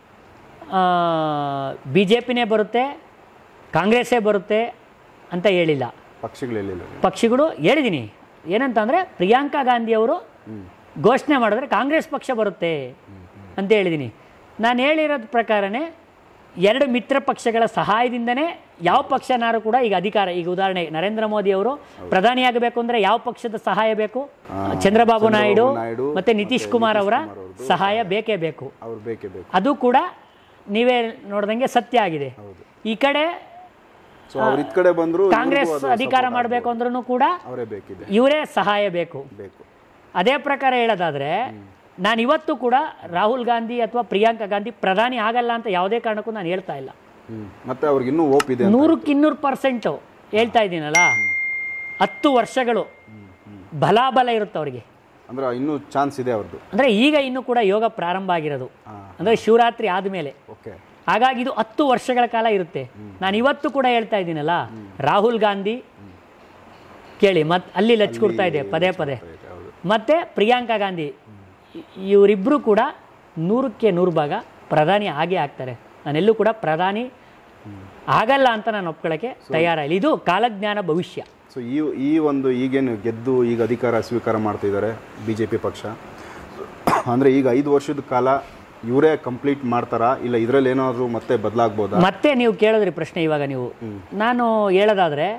ಬಿ ಜೆ ಪಿನೇ ಬರುತ್ತೆ ಕಾಂಗ್ರೆಸ್ಸೇ ಬರುತ್ತೆ ಅಂತ ಹೇಳಿಲ್ಲ ಪಕ್ಷಗಳೆಲ್ಲಿಲ್ಲ ಪಕ್ಷಿಗಳು ಹೇಳಿದ್ದೀನಿ ಏನಂತಂದರೆ ಪ್ರಿಯಾಂಕಾ ಗಾಂಧಿಯವರು ಘೋಷಣೆ ಮಾಡಿದ್ರೆ ಕಾಂಗ್ರೆಸ್ ಪಕ್ಷ ಬರುತ್ತೆ ಅಂತ ಹೇಳಿದ್ದೀನಿ ನಾನು ಹೇಳಿರೋದ್ ಪ್ರಕಾರನೇ ಎರಡು ಮಿತ್ರ ಪಕ್ಷಗಳ ಸಹಾಯದಿಂದನೇ ಯಾವ ಪಕ್ಷನಾರು ಕೂಡ ಈಗ ಅಧಿಕಾರ ಈಗ ಉದಾಹರಣೆ ನರೇಂದ್ರ ಮೋದಿ ಅವರು ಪ್ರಧಾನಿಯಾಗಬೇಕು ಅಂದರೆ ಯಾವ ಪಕ್ಷದ ಸಹಾಯ ಬೇಕು ಚಂದ್ರಬಾಬು ನಾಯ್ಡು ನಾಯ್ಡು ಮತ್ತೆ ನಿತೀಶ್ ಕುಮಾರ್ ಅವರ ಸಹಾಯ ಬೇಕೇ ಬೇಕು ಅವ್ರು ಬೇಕೇ ಬೇಕು ಅದು ಕೂಡ ನೀವೇ ನೋಡ್ದಂಗೆ ಸತ್ಯ ಆಗಿದೆ ಈ ಕಡೆ ಸೊ ಅವ್ರು ಇದ್ ಕಡೆ ಬಂದ್ರು ಕಾಂಗ್ರೆಸ್ ಅಧಿಕಾರ ಮಾಡಬೇಕು ಅಂದ್ರೂ ಕೂಡ ಅವರೇ ಬೇಕಿದೆ ಇವರೇ ಸಹಾಯ ಬೇಕು ಬೇಕು ಅದೇ ಪ್ರಕಾರ ಹೇಳೋದಾದ್ರೆ ನಾನು ಇವತ್ತು ಕೂಡ ರಾಹುಲ್ ಗಾಂಧಿ ಅಥವಾ ಪ್ರಿಯಾಂಕಾ ಗಾಂಧಿ ಪ್ರಧಾನಿ ಆಗಲ್ಲ ಅಂತ ಯಾವುದೇ ಕಾರಣಕ್ಕೂ ನಾನು ಹೇಳ್ತಾ ಇಲ್ಲ ಹ್ಮ್ ಮತ್ತೆ ಅವ್ರಿಗೆ ಇನ್ನೂ ಓಪ್ ಇದೆ ಅಂತ. ನೂರಕ್ಕೆ ಇನ್ನೂರು ಪರ್ಸೆಂಟು ಹೇಳ್ತಾ ಇದ್ದೀನಲ್ಲ ಹತ್ತು ವರ್ಷಗಳು ಬಲಾಬಲ ಇರುತ್ತೆ ಅವರಿಗೆ ಅಂದ್ರೆ ಇನ್ನೂ ಚಾನ್ಸ್ ಇದೆ ಅವ್ರದ್ದು ಅಂದರೆ ಈಗ ಇನ್ನೂ ಕೂಡ ಯೋಗ ಪ್ರಾರಂಭ ಆಗಿರೋದು ಹಾ. ಅಂದರೆ ಶಿವರಾತ್ರಿ ಆದಮೇಲೆ ಓಕೆ ಹಾಗಾಗಿ ಇದು ಹತ್ತು ವರ್ಷಗಳ ಕಾಲ ಇರುತ್ತೆ ನಾನು ಇವತ್ತು ಕೂಡ ಹೇಳ್ತಾ ಇದ್ದೀನಲ್ಲ ರಾಹುಲ್ ಗಾಂಧಿ ಕೇಳಿ ಮತ್ ಅಲ್ಲಿ ಲಚ್ ಕೊಡ್ತಾ ಇದೆ ಪದೇ ಪದೇ ಹೌದು ಮತ್ತೆ ಪ್ರಿಯಾಂಕಾ ಗಾಂಧಿ ಇ- ಇವರಿಬ್ರು ಕೂಡ ನೂರಕ್ಕೆ ನೂರು ಭಾಗ ಪ್ರಧಾನಿ ಆಗೇ ಆಗ್ತಾರೆ ನಾನೆಲ್ಲೂ ಕೂಡ ಪ್ರಧಾನಿ ಆಗಲ್ಲ ಅಂತ ನಾನು ಒಪ್ಕೊಳ್ಳೋಕ್ಕೆ ತಯಾರಿಲ್ಲ ಇದು ಕಾಲಜ್ಞಾನ ಭವಿಷ್ಯ ಸೊ ಈ ಈ ಒಂದು ಈಗೇನು ಗೆದ್ದು ಈಗ ಅಧಿಕಾರ ಸ್ವೀಕಾರ ಮಾಡ್ತಿದ್ದಾರೆ ಬಿ ಜೆ ಪಿ ಪಕ್ಷ ಅಂದರೆ ಈಗ ಐದು ವರ್ಷದ ಕಾಲ ಇವರೇ ಕಂಪ್ಲೀಟ್ ಮಾಡ್ತಾರಾ ಇಲ್ಲ ಇದರಲ್ಲಿ ಏನಾದರೂ ಮತ್ತೆ ಬದಲಾಗ್ಬೋದಾ ಮತ್ತೆ ನೀವು ಕೇಳಿದ್ರಿ ಪ್ರಶ್ನೆ ಇವಾಗ ನೀವು ನಾನು ಹೇಳೋದಾದ್ರೆ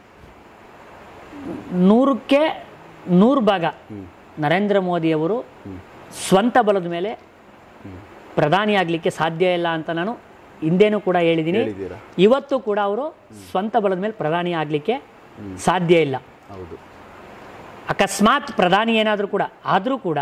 ನೂರಕ್ಕೆ ನೂರು ಭಾಗ ನರೇಂದ್ರ ಮೋದಿಯವರು ಸ್ವಂತ ಬಲದ ಮೇಲೆ ಪ್ರಧಾನಿ ಆಗಲಿಕ್ಕೆ ಸಾಧ್ಯ ಇಲ್ಲ ಅಂತ ನಾನು ಹಿಂದೇನೂ ಕೂಡ ಹೇಳಿದ್ದೀನಿ ಹೇಳಿದ್ದೀರಾ ಇವತ್ತು ಕೂಡ ಅವರು ಸ್ವಂತ ಬಲದ ಮೇಲೆ ಪ್ರಧಾನಿ ಆಗಲಿಕ್ಕೆ ಸಾಧ್ಯ ಇಲ್ಲ ಹೌದು ಅಕಸ್ಮಾತ್ ಪ್ರಧಾನಿ ಏನಾದರೂ ಕೂಡ ಆದರೂ ಕೂಡ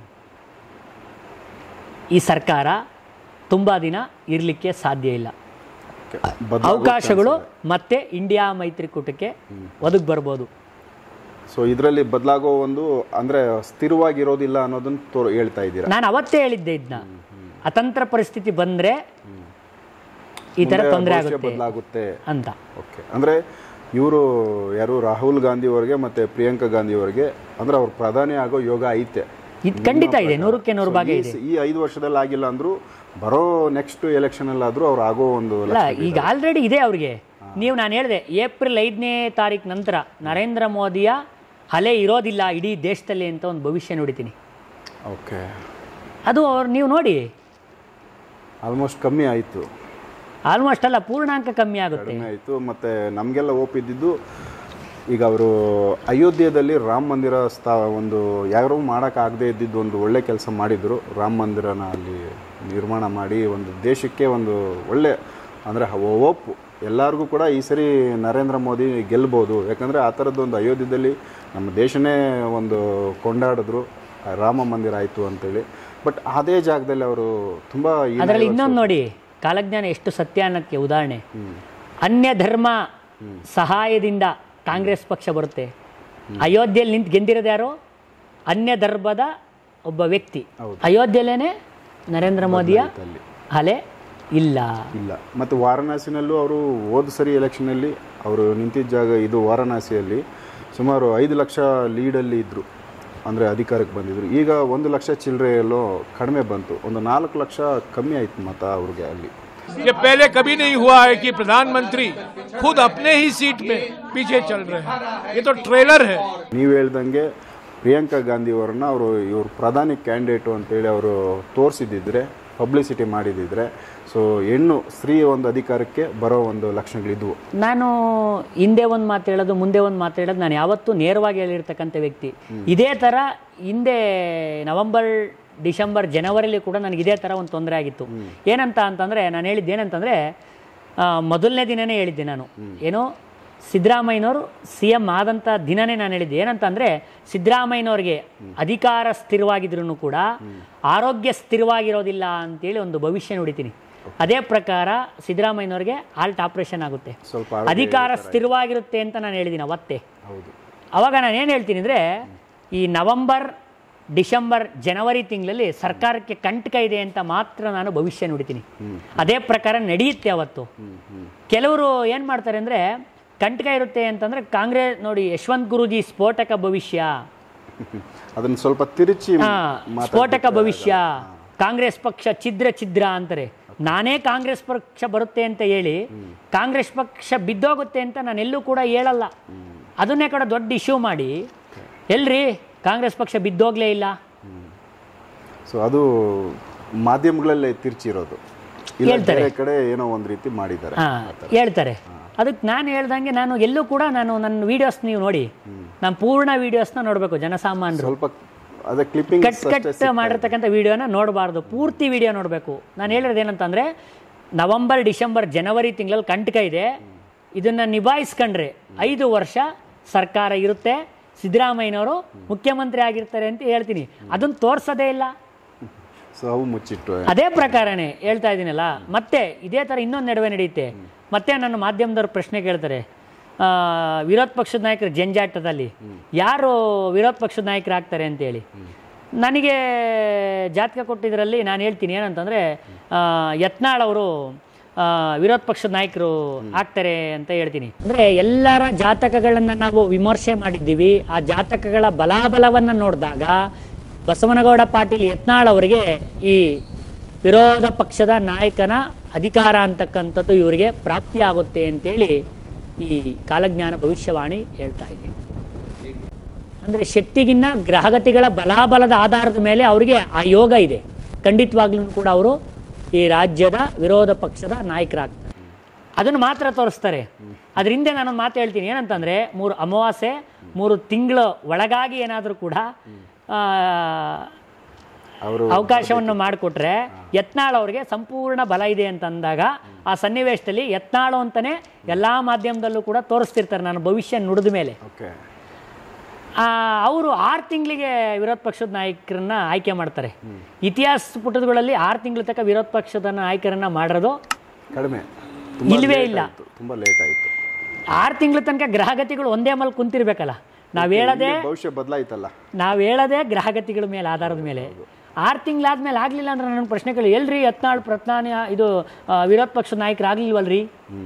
ಈ ಸರ್ಕಾರ ತುಂಬ ದಿನ ಇರಲಿಕ್ಕೆ ಸಾಧ್ಯ ಇಲ್ಲ Okay. ಬದಲಾಗೋ ಅವಕಾಶಗಳು ಮತ್ತೆ ಇಂಡಿಯಾ ಮೈತ್ರಿಕೂಟಕ್ಕೆ ಒದಗಿ ಬರ್ಬೋದು ಸೊ ಇದರಲ್ಲಿ ಬದಲಾಗೋ ಒಂದು ಅಂದರೆ ಸ್ಥಿರವಾಗಿರೋದಿಲ್ಲ ಅನ್ನೋದನ್ನ ತೋ ಹೇಳ್ತಾ ಇದ್ದೀರಾ ನಾನು ಅವತ್ತೇ ಹೇಳಿದ್ದೆ ಇದನ್ನ ಅತಂತ್ರ ಪರಿಸ್ಥಿತಿ ಬಂದರೆ ಈ ಥರ ಮುಂದೆ ತೊಂದರೆ ಭವಿಷ್ಯ ಆಗುತ್ತೆ ಬದಲಾಗುತ್ತೆ ಅಂತ ಓಕೆ ಅಂದರೆ ಇವರು ಯಾರು ರಾಹುಲ್ ಗಾಂಧಿ ಅವರಿಗೆ ಮತ್ತು ಪ್ರಿಯಾಂಕಾ ಗಾಂಧಿ ಅವರಿಗೆ ಅಂದರೆ ಅವ್ರು ಪ್ರಧಾನಿ ಆಗೋ ಯೋಗ ಐತೆ ಇದು ಖಂಡಿತ ಇದೆ ನೂರಕ್ಕೆ ನೂರು ಭಾಗ ಈ ಇದೆ ಸ- ಈ ಐದು ವರ್ಷದಲ್ಲಿ ಆಗಿಲ್ಲ ಅಂದ್ರು ಬರೋ ನೆಕ್ಸ್ಟ್ ಎಲೆಕ್ಷನ್ ಅಲ್ಲಾದ್ರೂ ಅವ್ರು ಆಗೋ ಒಂದು ಅಲ್ಲ ಈಗ ಆಲ್ರೆಡಿ ಇದೆ ಅವ್ರಿಗೆ ನೀವು ನಾನು ಹೇಳಿದೆ ಏಪ್ರಿಲ್ ಐದನೇ ತಾರೀಕು ನಂತರ ನರೇಂದ್ರ ಮೋದಿಯ ಅಲೆ ಇರೋದಿಲ್ಲ ಇಡೀ ದೇಶದಲ್ಲಿ ಅಂತ ಒಂದು ಭವಿಷ್ಯ ನೋಡಿತೀನಿ ಓಕೆ ಅದು ಅವ್ರು ನೀವು ನೋಡಿ ಆಲ್ಮೋಸ್ಟ್ ಕಮ್ಮಿ ಆಯಿತು ಆಲ್ಮೋಸ್ಟ್ ಅಲ್ಲ ಪೂರ್ಣಾಂಕ ಕಮ್ಮಿ ಆಗುತ್ತೆ ಕಡಿಮೆ ಆಯಿತು ಮತ್ತು ನಮಗೆಲ್ಲ ಓಪ್ ಇದ್ದಿದ್ದು ಈಗ ಅವರು ಅಯೋಧ್ಯೆಯಲ್ಲಿ ರಾಮ ಮಂದಿರ ಸ್ಥಾ ಒಂದು ಯಾರು ಮಾಡೋಕ್ಕಾಗದೇ ಇದ್ದಿದ್ದು ಒಂದು ಒಳ್ಳೆ ಕೆಲಸ ಮಾಡಿದರು ರಾಮ ಮಂದಿರನ ಅಲ್ಲಿ ನಿರ್ಮಾಣ ಮಾಡಿ ಒಂದು ದೇಶಕ್ಕೆ ಒಂದು ಒಳ್ಳೆ ಅಂದರೆ ಓಪು ಎಲ್ಲರಿಗೂ ಕೂಡ ಈ ಸರಿ ನರೇಂದ್ರ ಮೋದಿ ಗೆಲ್ಬೋದು ಯಾಕಂದರೆ ಆ ಥರದ್ದೊಂದು ಅಯೋಧ್ಯೆಯಲ್ಲಿ ನಮ್ಮ ದೇಶನೇ ಒಂದು ಕೊಂಡಾಡಿದ್ರು ಆ ರಾಮ ಮಂದಿರ ಆಯಿತು ಅಂತೇಳಿ ಬಟ್ ಅದೇ ಜಾಗದಲ್ಲಿ ಅವರು ತುಂಬ ಅದರಲ್ಲಿ ಇನ್ನೊಂದು ನೋಡಿ ಕಾಲಜ್ಞಾನ ಎಷ್ಟು ಸತ್ಯ ಅನ್ನೋಕ್ಕೆ ಉದಾಹರಣೆ ಅನ್ಯ ಧರ್ಮ ಸಹಾಯದಿಂದ ಕಾಂಗ್ರೆಸ್ ಪಕ್ಷ ಬರುತ್ತೆ ಅಯೋಧ್ಯೆಯಲ್ಲಿ ನಿಂತು ಗೆದ್ದಿರೋದು ಯಾರು ಅನ್ಯ ಧರ್ಮದ ಒಬ್ಬ ವ್ಯಕ್ತಿ ಅಯೋಧ್ಯೆಯಲ್ಲೇನೆ ನರೇಂದ್ರ ಮೋದಿಯ ಅಲ್ಲಿ ಅಲೆ ಇಲ್ಲ ಇಲ್ಲ ಮತ್ತು ವಾರಣಾಸಿನಲ್ಲೂ ಅವರು ಹೋದ ಸರಿ ಎಲೆಕ್ಷನಲ್ಲಿ ಅವರು ನಿಂತಿದ್ದ ಜಾಗ ಇದು ವಾರಣಾಸಿಯಲ್ಲಿ ಸುಮಾರು ಐದು ಲಕ್ಷ ಲೀಡಲ್ಲಿ ಇದ್ದರು ಅಂದರೆ ಅಧಿಕಾರಕ್ಕೆ ಬಂದಿದ್ರು ಈಗ ಒಂದು ಲಕ್ಷ ಚಿಲ್ಲರೆಯಲ್ಲೋ ಕಡಿಮೆ ಬಂತು ಒಂದು ನಾಲ್ಕು ಲಕ್ಷ ಕಮ್ಮಿ ಆಯ್ತು ಮತ ಅವ್ರಿಗೆ ಅಲ್ಲಿ ये पहले कभी नहीं हुआ है कि प्रधानमंत्री खुद अपने ही सीट में पीछे चल रहे हैं ये तो ट्रेलर है ನೀವು ಹೇಳ್ದಂಗೆ ಪ್ರಿಯಾಂಕಾ ಗಾಂಧಿ ಅವರನ್ನ ಅವರು ಇವರು ಪ್ರಧಾನಿ ಕ್ಯಾಂಡಿಡೇಟು ಅಂತೇಳಿ ಅವರು ತೋರಿಸಿದ್ದಿದ್ರೆ ಪಬ್ಲಿಸಿಟಿ ಮಾಡಿದಿದ್ರೆ ಸೊ ಹೆಣ್ಣು ಸ್ತ್ರೀ ಒಂದು ಅಧಿಕಾರಕ್ಕೆ ಬರೋ ಒಂದು ಲಕ್ಷಣಗಳಿದ್ವು ನಾನು ಹಿಂದೆ ಒಂದು ಮಾತು ಹೇಳೋದು ಮುಂದೆ ಒಂದು ಮಾತು ಹೇಳೋದು ನಾನು ಯಾವತ್ತೂ ನೇರವಾಗಿ ಹೇಳಿರ್ತಕ್ಕಂಥ ವ್ಯಕ್ತಿ ಇದೇ ಥರ ಹಿಂದೆ ನವೆಂಬರ್ ಡಿಸೆಂಬರ್ ಜನವರಿಲಿ ಕೂಡ ನನಗೆ ಇದೇ ಥರ ಒಂದು ತೊಂದರೆ ಆಗಿತ್ತು ಏನಂತ ಅಂತಂದರೆ ನಾನು ಹೇಳಿದ್ದು ಏನಂತಂದರೆ ಮೊದಲನೇ ದಿನನೇ ಹೇಳಿದ್ದೆ ನಾನು ಏನು ಸಿದ್ದರಾಮಯ್ಯನವರು ಸಿ ಎಂ ಆದಂಥ ದಿನನೇ ನಾನು ಹೇಳಿದ್ದೆ ಏನಂತಂದರೆ ಸಿದ್ದರಾಮಯ್ಯನವ್ರಿಗೆ ಅಧಿಕಾರ ಸ್ಥಿರವಾಗಿದ್ರು ಕೂಡ ಆರೋಗ್ಯ ಸ್ಥಿರವಾಗಿರೋದಿಲ್ಲ ಅಂತೇಳಿ ಒಂದು ಭವಿಷ್ಯ ನುಡಿತೀನಿ ಅದೇ ಪ್ರಕಾರ ಸಿದ್ದರಾಮಯ್ಯನವ್ರಿಗೆ ಹಾಲ್ಟ್ ಆಪರೇಷನ್ ಆಗುತ್ತೆ ಸ್ವಲ್ಪ ಅಧಿಕಾರ ಸ್ಥಿರವಾಗಿರುತ್ತೆ ಅಂತ ನಾನು ಹೇಳಿದ್ದೀನಿ ಅವತ್ತೇ ಹೌದು ಅವಾಗ ನಾನು ಏನು ಹೇಳ್ತೀನಿ ಅಂದರೆ ಈ ನವಂಬರ್ ಡಿಸೆಂಬರ್ ಜನವರಿ ತಿಂಗಳಲ್ಲಿ ಸರ್ಕಾರಕ್ಕೆ ಕಂಟಕ ಇದೆ ಅಂತ ಮಾತ್ರ ನಾನು ಭವಿಷ್ಯ ನುಡಿತೀನಿ ಅದೇ ಪ್ರಕಾರ ನಡೆಯುತ್ತೆ ಅವತ್ತು ಕೆಲವರು ಏನು ಮಾಡ್ತಾರೆ ಅಂದರೆ ಕಂಟಕ ಇರುತ್ತೆ ಅಂತಂದರೆ ಕಾಂಗ್ರೆಸ್ ನೋಡಿ ಯಶವಂತ್ ಗುರೂಜಿ ಸ್ಫೋಟಕ ಭವಿಷ್ಯ ಅದನ್ನು ಸ್ವಲ್ಪ ತಿರುಚಿ ಹಾ, ಮಾತಾಡ್ಬಿಟ್ರೆ ಸ್ಫೋಟಕ ಭವಿಷ್ಯ ಕಾಂಗ್ರೆಸ್ ಪಕ್ಷ ಛಿದ್ರ ಛಿದ್ರ ಅಂತಾರೆ ನಾನೇ ಕಾಂಗ್ರೆಸ್ ಪಕ್ಷ ಬರುತ್ತೆ ಅಂತ ಹೇಳಿ ಕಾಂಗ್ರೆಸ್ ಪಕ್ಷ ಬಿದ್ದೋಗುತ್ತೆ ಅಂತ ನಾನು ಎಲ್ಲೂ ಕೂಡ ಹೇಳಲ್ಲ ಅದನ್ನೇ ಕೂಡ ದೊಡ್ಡ ಇಶ್ಯೂ ಮಾಡಿ ಎಲ್ರಿ ಕಾಂಗ್ರೆಸ್ ಪಕ್ಷ ಬಿದ್ದೋಗ್ಲೇ ಇಲ್ಲ ಸೊ ಅದು ಮಾಧ್ಯಮಗಳಲ್ಲೇ ತಿರ್ಚಿರೋದು ಇಲ್ಲ ಹೇಳ್ತಾರೆ. ಬೇರೆ ಕಡೆ ಏನೋ ಒಂದು ರೀತಿ ಮಾಡಿದ್ದಾರೆ ಹಾ ಹೇಳ್ತಾರೆ ಅದಕ್ಕೆ ನಾನು ಹೇಳ್ದಂಗೆ ನಾನು ಎಲ್ಲೂ ಕೂಡ ನಾನು ನನ್ನ ವಿಡಿಯೋಸ್ ನೀವು ನೋಡಿ ನಾನು ಪೂರ್ಣ ವಿಡಿಯೋಸ್ನ ನೋಡಬೇಕು ಜನಸಾಮಾನ್ಯರು ಸ್ವಲ್ಪ ಅದೇ ಕ್ಲಿಪ್ಪಿಂಗ್ ಕಟ್ ಕಟ್ ಮಾಡಿರ್ತಕ್ಕಂಥ ವಿಡಿಯೋನ ನೋಡಬಾರ್ದು ಪೂರ್ತಿ ವಿಡಿಯೋ ನೋಡಬೇಕು ನಾನು ಹೇಳಿರೋದು ಏನಂತಂದರೆ ನವಂಬರ್ ಡಿಸೆಂಬರ್ ಜನವರಿ ತಿಂಗಳಲ್ಲಿ ಕಂಟಕ ಇದೆ ಇದನ್ನು ನಿಭಾಯಿಸ್ಕೊಂಡ್ರೆ ಐದು ವರ್ಷ ಸರ್ಕಾರ ಇರುತ್ತೆ ಸಿದ್ದರಾಮಯ್ಯನವರು ಮುಖ್ಯಮಂತ್ರಿ ಆಗಿರ್ತಾರೆ ಅಂತ ಹೇಳ್ತೀನಿ ಅದನ್ನು ತೋರಿಸೋದೇ ಇಲ್ಲ ಸೊ ಅವು ಮುಚ್ಚಿಟ್ಟು ಅದೇ ಪ್ರಕಾರನೇ ಹೇಳ್ತಾ ಇದ್ದೀನಲ್ಲ ಮತ್ತೆ ಇದೇ ಥರ ಇನ್ನೊಂದು ನಡುವೆ ನಡೆಯುತ್ತೆ ಮತ್ತೆ ನನ್ನ ಮಾಧ್ಯಮದವ್ರು ಪ್ರಶ್ನೆ ಕೇಳ್ತಾರೆ ಆ, ವಿರೋಧ ಪಕ್ಷದ ನಾಯಕರು ಜಂಜಾಟದಲ್ಲಿ ಯಾರು ವಿರೋಧ ಪಕ್ಷದ ನಾಯಕರಾಗ್ತಾರೆ ಅಂತೇಳಿ ನನಗೆ ಜಾತಕ ಕೊಟ್ಟಿದ್ರಲ್ಲಿ ನಾನು ಹೇಳ್ತೀನಿ ಏನಂತಂದರೆ ಯತ್ನಾಳ್ ಅವರು ಆ, ವಿರೋಧ ಪಕ್ಷದ ನಾಯಕರು ಆಗ್ತಾರೆ ಅಂತ ಹೇಳ್ತೀನಿ ಅಂದರೆ ಎಲ್ಲರ ಜಾತಕಗಳನ್ನು ನಾವು ವಿಮರ್ಶೆ ಮಾಡಿದ್ದೀವಿ ಆ ಜಾತಕಗಳ ಬಲಾಬಲವನ್ನು ನೋಡಿದಾಗ ಬಸವನಗೌಡ ಪಾಟೀಲ್ ಯತ್ನಾಳ್ ಅವರಿಗೆ ಈ ವಿರೋಧ ಪಕ್ಷದ ನಾಯಕನ ಅಧಿಕಾರ ಅಂತಕ್ಕಂಥದ್ದು ಇವರಿಗೆ ಪ್ರಾಪ್ತಿಯಾಗುತ್ತೆ ಅಂತೇಳಿ ಈ ಕಾಲಜ್ಞಾನ ಭವಿಷ್ಯವಾಣಿ ಹೇಳ್ತಾ ಇದೆ ಅಂದರೆ ಶಕ್ತಿಗಿನ್ನ ಗ್ರಹಗತಿಗಳ ಬಲಾಬಲದ ಆಧಾರದ ಮೇಲೆ ಅವರಿಗೆ ಆ ಯೋಗ ಇದೆ ಖಂಡಿತವಾಗ್ಲೂ ಕೂಡ ಅವರು ಈ ರಾಜ್ಯದ ವಿರೋಧ ಪಕ್ಷದ ನಾಯಕರಾಗ್ತಾರೆ ಅದನ್ನು ಮಾತ್ರ ತೋರಿಸ್ತಾರೆ ಅದ್ರ ಹಿಂದೆ ನಾನು ಮಾತು ಹೇಳ್ತೀನಿ ಏನಂತಂದರೆ ಮೂರು ಅಮಾವಾಸ್ಯೆ ಮೂರು ತಿಂಗಳು ಒಳಗಾಗಿ ಏನಾದರೂ ಕೂಡ ಆ, ಅವರು ಅವಕಾಶವನ್ನು ಮಾಡಿಕೊಟ್ರೆ ಯತ್ನಾಳ್ ಅವ್ರಿಗೆ ಸಂಪೂರ್ಣ ಬಲ ಇದೆ ಅಂತ ಅಂದಾಗ ಆ ಸನ್ನಿವೇಶದಲ್ಲಿ ಯತ್ನಾಳು ಅಂತಾನೆ ಎಲ್ಲ ಮಾಧ್ಯಮದಲ್ಲೂ ಕೂಡ ತೋರಿಸ್ತಿರ್ತಾರೆ ನಾನು ಭವಿಷ್ಯ ನುಡಿದ ಮೇಲೆ ಓಕೆ ಅವರು ಆರು ತಿಂಗಳಿಗೆ ವಿರೋಧ ಪಕ್ಷದ ನಾಯಕರನ್ನ ಆಯ್ಕೆ ಮಾಡ್ತಾರೆ ಇತಿಹಾಸ ಪುಟಗಳಲ್ಲಿ ಆರು ತಿಂಗಳ ತನಕ ವಿರೋಧ ಪಕ್ಷದ ನಾಯಕರನ್ನ ಮಾಡಿರೋದು ಕಡಿಮೆ ಇಲ್ವೇ ಇಲ್ಲ. ತುಂಬ ಲೇಟ್ ಆಯಿತು ಆರು ತಿಂಗಳ ತನಕ ಗ್ರಹಗತಿಗಳು ಒಂದೇ ಮಲ್ ಕುಂತಿರ್ಬೇಕಲ್ಲ ನಾವು ಹೇಳೋದೇ ಭವಿಷ್ಯ ಬದಲಾಯ್ತಲ್ಲ ನಾವು ಹೇಳೋದೇ ಗ್ರಹಗತಿಗಳ ಮೇಲೆ ಆಧಾರದ ಮೇಲೆ ಆರು ತಿಂಗಳಾದ್ಮೇಲೆ ಆಗಲಿಲ್ಲ ಅಂದ್ರೆ ನನ್ನ ಪ್ರಶ್ನೆ ಕೇಳಿ ಎಲ್ರಿ ಯತ್ನಾಳ್ ಪ್ರಧಾನಿ ಇದು ಆ, ವಿರೋಧ ಪಕ್ಷದ ನಾಯಕರಾಗ್ಲಿಲ್ವಲ್ರಿ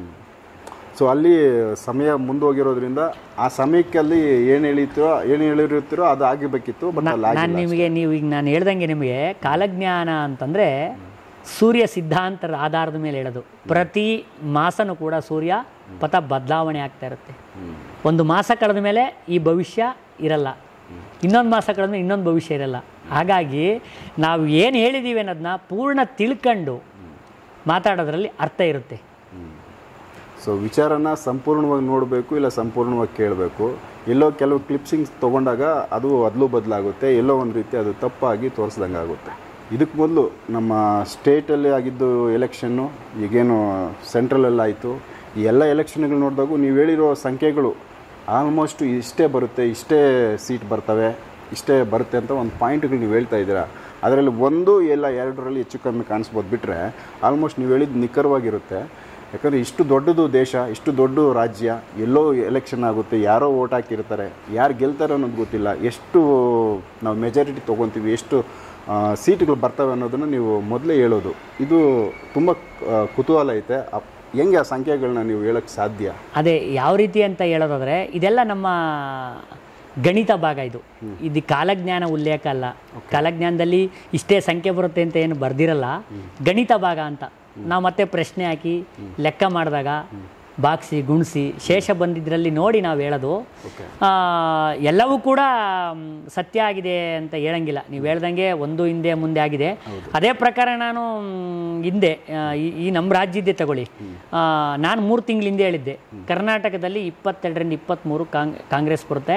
ಸೊ ಅಲ್ಲಿ ಸಮಯ ಮುಂದೋಗಿರೋದ್ರಿಂದ ಆ ಸಮಯಕ್ಕೆ ಅಲ್ಲಿ ಏನು ಹೇಳಿರ್ತೀರೋ ಏನು ಹೇಳಿರ್ತೀರೋ ಅದು ಆಗಿರ್ಬೇಕಿತ್ತು ಬಟ್ ಅಲ್ಲಿ ನಾನು ಆಗಿಲ್ಲ ನಿಮಗೆ ನೀವು ಈಗ ನಾನು ಹೇಳ್ದಂಗೆ ನಿಮಗೆ ಕಾಲಜ್ಞಾನ ಅಂತಂದರೆ ಸೂರ್ಯ ಸಿದ್ಧಾಂತದ ಆಧಾರದ ಮೇಲೆ ಹೇಳೋದು ಪ್ರತಿ ಮಾಸನೂ ಕೂಡ ಸೂರ್ಯ ಪಥ ಬದಲಾವಣೆ ಆಗ್ತಾ ಇರುತ್ತೆ ಒಂದು ಮಾಸ ಕಳೆದ ಮೇಲೆ ಈ ಭವಿಷ್ಯ ಇರಲ್ಲ ಇನ್ನೊಂದು ಮಾಸ ಕಳೆದ ಇನ್ನೊಂದು ಭವಿಷ್ಯ ಇರಲ್ಲ ಹಾಗಾಗಿ ನಾವು ಏನು ಹೇಳಿದ್ದೀವಿ ಅನ್ನೋದನ್ನ ಪೂರ್ಣ ತಿಳ್ಕೊಂಡು ಮಾತಾಡೋದ್ರಲ್ಲಿ ಅರ್ಥ ಇರುತ್ತೆ ಸೊ ವಿಚಾರನ ಸಂಪೂರ್ಣವಾಗಿ ನೋಡಬೇಕು ಇಲ್ಲ ಸಂಪೂರ್ಣವಾಗಿ ಕೇಳಬೇಕು ಎಲ್ಲೋ ಕೆಲವು ಕ್ಲಿಪ್ಸಿಂಗ್ಸ್ ತೊಗೊಂಡಾಗ ಅದು ಅದಲು ಬದಲಾಗುತ್ತೆ ಎಲ್ಲೋ ಒಂದು ರೀತಿ ಅದು ತಪ್ಪಾಗಿ ತೋರಿಸ್ದಂಗೆ ಆಗುತ್ತೆ ಇದಕ್ಕೆ ಮೊದಲು ನಮ್ಮ ಸ್ಟೇಟಲ್ಲಿ ಆಗಿದ್ದು ಎಲೆಕ್ಷನ್ನು ಈಗೇನು ಸೆಂಟ್ರಲಲ್ಲಿ ಆಯಿತು ಈ ಎಲ್ಲ ಎಲೆಕ್ಷನ್ಗಳು ನೋಡಿದಾಗೂ ನೀವು ಹೇಳಿರೋ ಸಂಖ್ಯೆಗಳು ಆಲ್ಮೋಸ್ಟ್ ಇಷ್ಟೇ ಬರುತ್ತೆ ಇಷ್ಟೇ ಸೀಟ್ ಬರ್ತವೆ ಇಷ್ಟೇ ಬರುತ್ತೆ ಅಂತ ಒಂದು ಪಾಯಿಂಟ್ಗಳು ನೀವು ಹೇಳ್ತಾ ಇದ್ದೀರಾ ಅದರಲ್ಲಿ ಒಂದು ಇಲ್ಲ ಎರಡರಲ್ಲಿ ಹೆಚ್ಚು ಕಮ್ಮಿ ಕಾಣಿಸ್ಬೋದು ಬಿಟ್ಟರೆ ಆಲ್ಮೋಸ್ಟ್ ನೀವು ಹೇಳಿದ್ದು ನಿಖರವಾಗಿರುತ್ತೆ ಯಾಕಂದರೆ ಇಷ್ಟು ದೊಡ್ಡದು ದೇಶ ಇಷ್ಟು ದೊಡ್ಡ ರಾಜ್ಯ ಎಲ್ಲೋ ಎಲೆಕ್ಷನ್ ಆಗುತ್ತೆ ಯಾರೋ ಓಟ್ ಹಾಕಿರ್ತಾರೆ ಯಾರು ಗೆಲ್ತಾರೆ ಅನ್ನೋದು ಗೊತ್ತಿಲ್ಲ ಎಷ್ಟು ನಾವು ಮೆಜಾರಿಟಿ ತೊಗೊತೀವಿ ಎಷ್ಟು ಆ, ಸೀಟ್ಗಳು ಬರ್ತವೆ ಅನ್ನೋದನ್ನು ನೀವು ಮೊದಲೇ ಹೇಳೋದು ಇದು ತುಂಬ ಆ, ಕುತೂಹಲ ಐತೆ ಅಪ್- ಹೆಂಗೆ ಆ ಸಂಖ್ಯೆಗಳನ್ನ ನೀವು ಹೇಳೋಕ್ಕೆ ಸಾಧ್ಯ ಅದೇ ಯಾವ ರೀತಿ ಅಂತ ಹೇಳೋದಾದ್ರೆ ಇದೆಲ್ಲ ನಮ್ಮ ಗಣಿತ ಭಾಗ ಇದು ಇದು ಕಾಲಜ್ಞಾನ ಉಲ್ಲೇಖ ಅಲ್ಲ ಕಾಲಜ್ಞಾನದಲ್ಲಿ ಇಷ್ಟೇ ಸಂಖ್ಯೆ ಬರುತ್ತೆ ಅಂತ ಏನು ಬರ್ದಿರಲ್ಲ ಗಣಿತ ಭಾಗ ಅಂತ ನಾವು ಮತ್ತೆ ಪ್ರಶ್ನೆ ಹಾಕಿ ಲೆಕ್ಕ ಮಾಡಿದಾಗ ಬಾಕ್ಸಿ ಗುಣಿಸಿ ಶೇಷ ಬಂದಿದ್ರಲ್ಲಿ ನೋಡಿ ನಾವು ಹೇಳೋದು ಆ, ಎಲ್ಲವೂ ಕೂಡ ಮ್, ಸತ್ಯ ಆಗಿದೆ ಅಂತ ಹೇಳಂಗಿಲ್ಲ ನೀವು ಹೇಳ್ದಂಗೆ ಒಂದು ಹಿಂದೆ ಮುಂದೆ ಆಗಿದೆ ಅದೇ ಪ್ರಕಾರ ನಾನು ಮ್, ಹಿಂದೆ ಆ, ಈ- ಈ ನಮ್ಮ ರಾಜ್ಯದ್ದೇ ತಗೊಳ್ಳಿ ಆ, ನಾನು ಮೂರು ತಿಂಗಳ ಹಿಂದೆ ಹೇಳಿದ್ದೆ ಕರ್ನಾಟಕದಲ್ಲಿ ಇಪ್ಪತ್ತೆರಡರಿಂದ ಇಪ್ಪತ್ತ್ಮೂರು ಕಾಂಗ್ ಕಾಂಗ್ರೆಸ್ ಬರುತ್ತೆ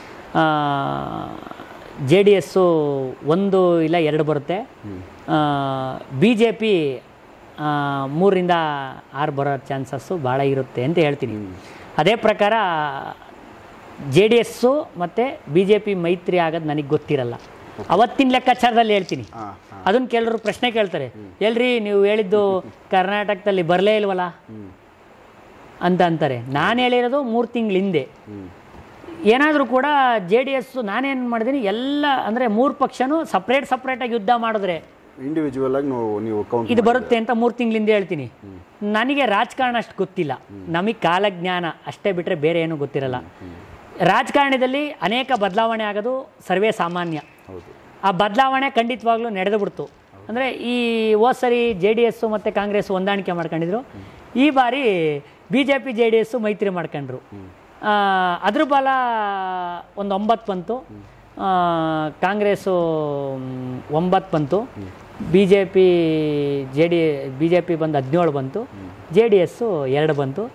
ಜೆ ಡಿ ಎಸ್ಸು ಒಂದು ಇಲ್ಲ ಎರಡು ಬರುತ್ತೆ ಬಿ ಜೆ ಪಿ ಮೂರರಿಂದ ಆರು ಬರೋ ಚಾನ್ಸಸ್ಸು ಭಾಳ ಇರುತ್ತೆ ಅಂತ ಹೇಳ್ತೀನಿ ಅದೇ ಪ್ರಕಾರ ಜೆ ಡಿ ಎಸ್ಸು ಮತ್ತು ಬಿ ಜೆ ಪಿ ಮೈತ್ರಿ ಆಗೋದು ನನಗೆ ಗೊತ್ತಿರಲ್ಲ ಅವತ್ತಿನ ಲೆಕ್ಕಾಚಾರದಲ್ಲಿ ಹೇಳ್ತೀನಿ ಅದನ್ನು ಕೆಲವರು ಪ್ರಶ್ನೆ ಕೇಳ್ತಾರೆ ಎಲ್ರಿ ನೀವು ಹೇಳಿದ್ದು ಕರ್ನಾಟಕದಲ್ಲಿ ಬರಲೇ ಇಲ್ವಲ್ಲ ಅಂತ ಅಂತಾರೆ ನಾನು ಹೇಳಿರೋದು ಮೂರು ತಿಂಗಳ ಹಿಂದೆ ಏನಾದರೂ ಕೂಡ ಜೆ ಡಿ ಎಸ್ ನಾನೇನು ಮಾಡಿದ್ದೀನಿ ಎಲ್ಲ ಅಂದರೆ ಮೂರು ಪಕ್ಷನೂ ಸಪ್ರೇಟ್ ಸಪ್ರೇಟಾಗಿ ಯುದ್ಧ ಮಾಡಿದ್ರೆ ಇಂಡಿವಿಜುವಲ್ ಆಗಿ ನೀವು ನೀವು ಕೌಂಟ್ ಇದು ಬರುತ್ತೆ ಅಂತ ಮೂರು ತಿಂಗಳಿಂದ ಹೇಳ್ತೀನಿ ನನಗೆ ರಾಜಕಾರಣ ಅಷ್ಟು ಗೊತ್ತಿಲ್ಲ ನಮಗೆ ಕಾಲಜ್ಞಾನ ಅಷ್ಟೇ ಬಿಟ್ಟರೆ ಬೇರೆ ಏನೂ ಗೊತ್ತಿರಲ್ಲ ರಾಜಕಾರಣದಲ್ಲಿ ಅನೇಕ ಬದಲಾವಣೆ ಆಗೋದು ಸರ್ವೇ ಸಾಮಾನ್ಯ ಆ ಬದಲಾವಣೆ ಖಂಡಿತವಾಗ್ಲೂ ನಡೆದು ಬಿಡ್ತು ಅಂದರೆ ಈ ಹೋದ ಸರಿ ಜೆ ಡಿ ಎಸ್ಸು ಮತ್ತು ಕಾಂಗ್ರೆಸ್ ಹೊಂದಾಣಿಕೆ ಮಾಡ್ಕೊಂಡಿದ್ರು ಈ ಬಾರಿ B J P J D S ಮೈತ್ರಿ ಮಾಡ್ಕೊಂಡ್ರು ಆ, ಅದ್ರ ಬಲ ಒಂದು ಒಂಬತ್ತು ಬಂತು ಆ, ಕಾಂಗ್ರೆಸ್ಸು ಮ್, ಒಂಬತ್ತು ಬಂತು B J P J D B J P ಬಂದು ಹದಿನೇಳು ಬಂತು ಜೆ ಡಿ ಎಸ್ಸು ಎರಡು ಬಂತು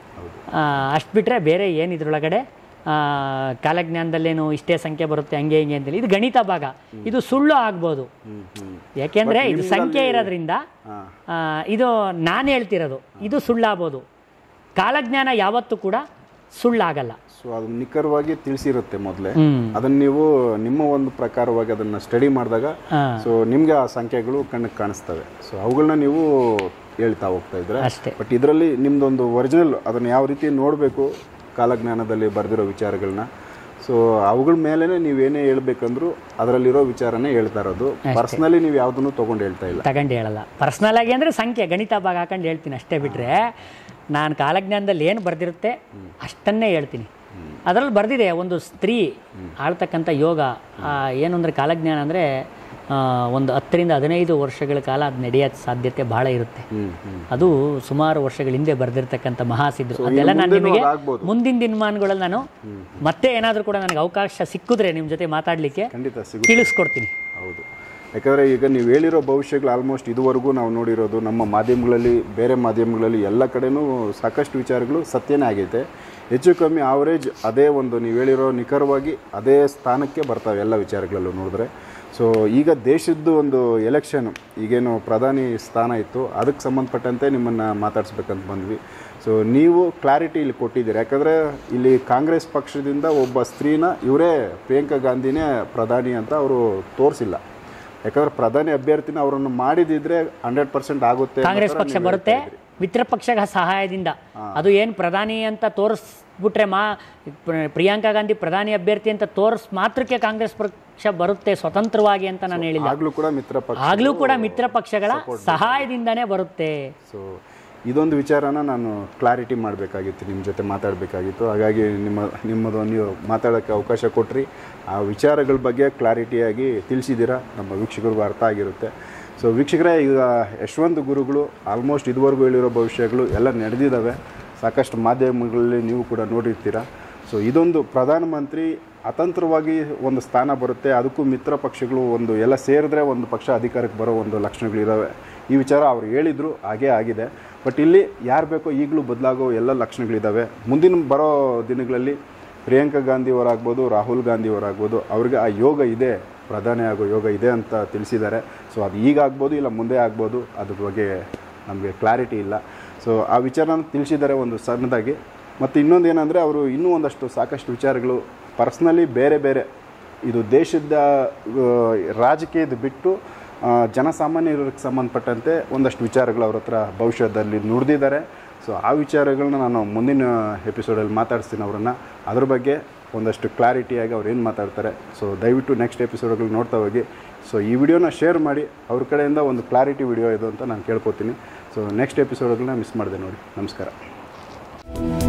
ಅಷ್ಟು ಬಿಟ್ಟರೆ ಬೇರೆ ಏನು ಇದ್ರೊಳಗಡೆ ಆ, ಕಾಲಜ್ಞಾನದಲ್ಲೇನು ಇಷ್ಟೇ ಸಂಖ್ಯೆ ಬರುತ್ತೆ ಹಂಗೆ ಹಿಂಗೆ ಅಂತೇಳಿ ಇದು ಗಣಿತ ಭಾಗ ಇದು ಸುಳ್ಳು ಆಗ್ಬೋದು ಯಾಕೆಂದರೆ ಇದು ಸಂಖ್ಯೆ ಇರೋದ್ರಿಂದ ಆ, ಇದು ನಾನು ಹೇಳ್ತಿರೋದು ಇದು ಸುಳ್ಳಾಗ್ಬೋದು ಕಾಲಜ್ಞಾನ ಯಾವತ್ತೂ ಕೂಡ ಸುಳ್ಳಾಗಲ್ಲ ಸೊ ಅದು ನಿಖರವಾಗಿ ತಿಳಿಸಿರುತ್ತೆ ಮೊದಲೇ ಹ್ಮ್. ಅದನ್ನ ನೀವು ನಿಮ್ಮ ಒಂದು ಪ್ರಕಾರವಾಗಿ ಅದನ್ನ ಸ್ಟಡಿ ಮಾಡಿದಾಗ ಹಾ. ಸೊ ನಿಮ್ಗೆ ಆ ಸಂಖ್ಯೆಗಳು ಕಣ್ಣಿಗೆ ಕಾಣಿಸ್ತವೆ ಸೊ ಅವುಗಳನ್ನ ನೀವು ಹೇಳ್ತಾ ಹೋಗ್ತಾ ಇದ್ರೆ ಅಷ್ಟೇ. ಬಟ್ ಇದರಲ್ಲಿ ನಿಮ್ದೊಂದು ಒರಿಜಿನಲ್ ಅದನ್ನ ಯಾವ ರೀತಿ ನೋಡಬೇಕು ಕಾಲಜ್ಞಾನದಲ್ಲಿ ಬರೆದಿರೋ ವಿಚಾರಗಳನ್ನ ಸೊ ಅವುಗಳ ಮೇಲೆನೆ ನೀವೇನೇ ಹೇಳ್ಬೇಕಂದ್ರೂ ಅದರಲ್ಲಿರೋ ವಿಚಾರನೇ ಹೇಳ್ತಾ ಇರೋದು ಪರ್ಸ್ನಲಿ ನೀವು ಯಾವುದನ್ನು ತೊಗೊಂಡು ಹೇಳ್ತಾ ಇಲ್ಲ ತಗೊಂಡು ಹೇಳಲ್ಲ ಪರ್ಸ್ನಲ್ ಆಗಿ ಅಂದರೆ ಸಂಖ್ಯೆ ಗಣಿತ ಭಾಗ ಹಾಕೊಂಡು ಹೇಳ್ತೀನಿ ಅಷ್ಟೇ ಬಿಟ್ಟರೆ ನಾನು ಕಾಲಜ್ಞಾನದಲ್ಲಿ ಏನು ಬರೆದಿರುತ್ತೆ ಅಷ್ಟನ್ನೇ ಹೇಳ್ತೀನಿ ಅದರಲ್ಲಿ ಬರೆದಿದೆ ಒಂದು ಸ್ತ್ರೀ ಆಳ್ತಕ್ಕಂಥ ಯೋಗ ಆ, ಏನು ಅಂದರೆ ಕಾಲಜ್ಞಾನ ಅಂದರೆ ಒಂದು ಹತ್ತರಿಂದ ಹದಿನೈದು ವರ್ಷಗಳ ಕಾಲ ಅದು ನಡೆಯೋ ಸಾಧ್ಯತೆ ಭಾಳ ಇರುತ್ತೆ ಅದು ಸುಮಾರು ವರ್ಷಗಳ ಹಿಂದೆ ಬರೆದಿರ್ತಕ್ಕಂಥ ಮಹಾಸಿದ್ರು ಅದೆಲ್ಲ ನಾನು ಮುಂದೆನೂ ನಿಮಗೆ ಅದಾಗ್ಬೋದು. ಮುಂದಿನ ದಿನಮಾನಗಳಲ್ಲಿ ನಾನು ಮತ್ತೆ ಏನಾದರೂ ಕೂಡ ನನಗೆ ಅವಕಾಶ ಸಿಕ್ಕಿದ್ರೆ ನಿಮ್ಮ ಜೊತೆ ಮಾತಾಡಲಿಕ್ಕೆ ಖಂಡಿತ ಸಿಗುತ್ತೆ ತಿಳಿಸ್ಕೊಡ್ತೀನಿ ಹೌದು ಯಾಕಂದರೆ ಈಗ ನೀವು ಹೇಳಿರೋ ಭವಿಷ್ಯಗಳು ಆಲ್ಮೋಸ್ಟ್ ಇದುವರೆಗೂ ನಾವು ನೋಡಿರೋದು ನಮ್ಮ ಮಾಧ್ಯಮಗಳಲ್ಲಿ ಬೇರೆ ಮಾಧ್ಯಮಗಳಲ್ಲಿ ಎಲ್ಲ ಕಡೆನೂ ಸಾಕಷ್ಟು ವಿಚಾರಗಳು ಸತ್ಯನೇ ಆಗೈತೆ ಹೆಚ್ಚು ಕಮ್ಮಿ ಆವರೇಜ್ ಅದೇ ಒಂದು ನೀವು ಹೇಳಿರೋ ನಿಖರವಾಗಿ ಅದೇ ಸ್ಥಾನಕ್ಕೆ ಬರ್ತಾವೆ ಎಲ್ಲ ವಿಚಾರಗಳಲ್ಲೂ ನೋಡಿದ್ರೆ ಸೊ ಈಗ ದೇಶದ್ದು ಒಂದು ಎಲೆಕ್ಷನ್ ಈಗೇನು ಪ್ರಧಾನಿ ಸ್ಥಾನ ಇತ್ತು ಅದಕ್ಕೆ ಸಂಬಂಧಪಟ್ಟಂತೆ ನಿಮ್ಮನ್ನು ಮಾತಾಡಿಸ್ಬೇಕಂತ ಬಂದ್ವಿ ಸೊ ನೀವು ಕ್ಲಾರಿಟಿ ಇಲ್ಲಿ ಕೊಟ್ಟಿದ್ದೀರಿ ಯಾಕಂದರೆ ಇಲ್ಲಿ ಕಾಂಗ್ರೆಸ್ ಪಕ್ಷದಿಂದ ಒಬ್ಬ ಸ್ತ್ರೀನ ಇವರೇ ಪ್ರಿಯಾಂಕಾ ಗಾಂಧಿನೇ ಪ್ರಧಾನಿ ಅಂತ ಅವರು ತೋರಿಸಿಲ್ಲ ಯಾಕಂದ್ರೆ ಪ್ರಧಾನಿ ಅಭ್ಯರ್ಥಿನ ಅವರನ್ನು ಮಾಡಿದಿದ್ರೆ ಹಂಡ್ರೆಡ್ ಪರ್ಸೆಂಟ್ ಆಗುತ್ತೆ ಅನ್ನೋ ಕಾಂಗ್ರೆಸ್ ಥರ ಪಕ್ಷ ನೀವು ಬರುತ್ತೆ ಹೇಳ್ತಾ ಇದ್ರಿ. ಮಿತ್ರ ಪಕ್ಷಗಳ ಸಹಾಯದಿಂದ ಅದು ಏನು ಪ್ರಧಾನಿ ಅಂತ ತೋರಿಸ್ಬಿಟ್ರೆ ಮಾ ಪ್ರ- ಪ್ರಿಯಾಂಕಾ ಗಾಂಧಿ ಪ್ರಧಾನಿ ಅಭ್ಯರ್ಥಿ ಅಂತ ತೋರಿಸ್ ಮಾತ್ರಕ್ಕೆ ಕಾಂಗ್ರೆಸ್ ಪಕ್ಷ ಬರುತ್ತೆ ಸ್ವತಂತ್ರವಾಗಿ ಅಂತ ನಾನು ಹೇಳಿಲ್ಲ ಆಗ್ಲೂ ಕೂಡ ಮಿತ್ರ ಪಕ್ಷ ಆಗ್ಲೂ ಕೂಡ ಮಿತ್ರ ಪಕ್ಷಗಳ ಸಹಾಯದಿಂದನೇ ಬರುತ್ತೆ ಸೊ ಇದೊಂದು ವಿಚಾರನ ನಾನು ಕ್ಲಾರಿಟಿ ಮಾಡಬೇಕಾಗಿತ್ತು ನಿಮ್ಮ ಜೊತೆ ಮಾತಾಡಬೇಕಾಗಿತ್ತು ಹಾಗಾಗಿ ನಿಮ್ಮ ನಿಮ್ಮದು ನೀವು ಮಾತಾಡೋಕ್ಕೆ ಅವಕಾಶ ಕೊಟ್ರಿ ಆ ವಿಚಾರಗಳ ಬಗ್ಗೆ ಕ್ಲಾರಿಟಿಯಾಗಿ ತಿಳಿಸಿದ್ದೀರಾ ನಮ್ಮ ವೀಕ್ಷಕರಿಗೂ ಅರ್ಥ ಆಗಿರುತ್ತೆ ಸೊ ವೀಕ್ಷಕರೇ ಈಗ ಯಶವಂತ ಗುರುಗಳು ಆಲ್ಮೋಸ್ಟ್ ಇದುವರೆಗೂ ಹೇಳಿರೋ ಭವಿಷ್ಯಗಳು ಎಲ್ಲ ನಡೆದಿದ್ದಾವೆ ಸಾಕಷ್ಟು ಮಾಧ್ಯಮಗಳಲ್ಲಿ ನೀವು ಕೂಡ ನೋಡಿರ್ತೀರ ಸೊ ಇದೊಂದು ಪ್ರಧಾನಮಂತ್ರಿ ಅತಂತ್ರವಾಗಿ ಒಂದು ಸ್ಥಾನ ಬರುತ್ತೆ ಅದಕ್ಕೂ ಮಿತ್ರ ಪಕ್ಷಗಳು ಒಂದು ಎಲ್ಲ ಸೇರಿದ್ರೆ ಒಂದು ಪಕ್ಷ ಅಧಿಕಾರಕ್ಕೆ ಬರೋ ಒಂದು ಲಕ್ಷಣಗಳಿದ್ದಾವೆ ಈ ವಿಚಾರ ಅವ್ರು ಹೇಳಿದರು ಹಾಗೇ ಆಗಿದೆ ಬಟ್ ಇಲ್ಲಿ ಯಾರು ಬೇಕೋ ಈಗಲೂ ಬದಲಾಗೋ ಎಲ್ಲ ಲಕ್ಷಣಗಳಿದ್ದಾವೆ ಮುಂದಿನ ಬರೋ ದಿನಗಳಲ್ಲಿ ಪ್ರಿಯಾಂಕಾ ಗಾಂಧಿ ಅವರಾಗ್ಬೋದು ರಾಹುಲ್ ಗಾಂಧಿ ಅವರಾಗ್ಬೋದು ಅವ್ರಿಗೆ ಆ ಯೋಗ ಇದೆ ಪ್ರಧಾನಿ ಆಗೋ ಯೋಗ ಇದೆ ಅಂತ ತಿಳಿಸಿದ್ದಾರೆ ಸೊ ಅದು ಈಗ ಆಗ್ಬೋದು ಇಲ್ಲ ಮುಂದೆ ಆಗ್ಬೋದು ಅದ್ರ ಬಗ್ಗೆ ನಮಗೆ ಕ್ಲಾರಿಟಿ ಇಲ್ಲ ಸೊ ಆ ವಿಚಾರನ ತಿಳಿಸಿದ್ದಾರೆ ಒಂದು ಸಣ್ಣದಾಗಿ ಮತ್ತು ಇನ್ನೊಂದು ಏನಂದರೆ ಅವರು ಇನ್ನೂ ಒಂದಷ್ಟು ಸಾಕಷ್ಟು ವಿಚಾರಗಳು ಪರ್ಸ್ನಲಿ ಬೇರೆ ಬೇರೆ ಇದು ದೇಶದ ಆ, ರಾಜಕೀಯದ ಬಿಟ್ಟು ಆ, ಜನಸಾಮಾನ್ಯರಿಗೆ ಸಂಬಂಧಪಟ್ಟಂತೆ ಒಂದಷ್ಟು ವಿಚಾರಗಳು ಅವ್ರ ಹತ್ರ ಭವಿಷ್ಯದಲ್ಲಿ ನುಡಿದಿದ್ದಾರೆ ಸೊ ಆ ವಿಚಾರಗಳನ್ನ ನಾನು ಮುಂದಿನ ಎಪಿಸೋಡಲ್ಲಿ ಮಾತಾಡಿಸ್ತೀನಿ ಅವರನ್ನು ಅದ್ರ ಬಗ್ಗೆ ಒಂದಷ್ಟು ಕ್ಲಾರಿಟಿಯಾಗಿ ಅವ್ರು ಏನು ಮಾತಾಡ್ತಾರೆ ಸೊ ದಯವಿಟ್ಟು ನೆಕ್ಸ್ಟ್ ಎಪಿಸೋಡ್ಗಳು ನೋಡ್ತಾ ಹೋಗಿ ಸೊ ಈ ವಿಡಿಯೋನ ಶೇರ್ ಮಾಡಿ ಅವ್ರ ಕಡೆಯಿಂದ ಒಂದು ಕ್ಲಾರಿಟಿ ವಿಡಿಯೋ ಇದು ಅಂತ ನಾನು ಕೇಳ್ಕೊತೀನಿ ಸೊ ನೆಕ್ಸ್ಟ್ ಎಪಿಸೋಡ್ಗಳನ್ನ ಮಿಸ್ ಮಾಡಿದೆ ನೋಡಿ ನಮಸ್ಕಾರ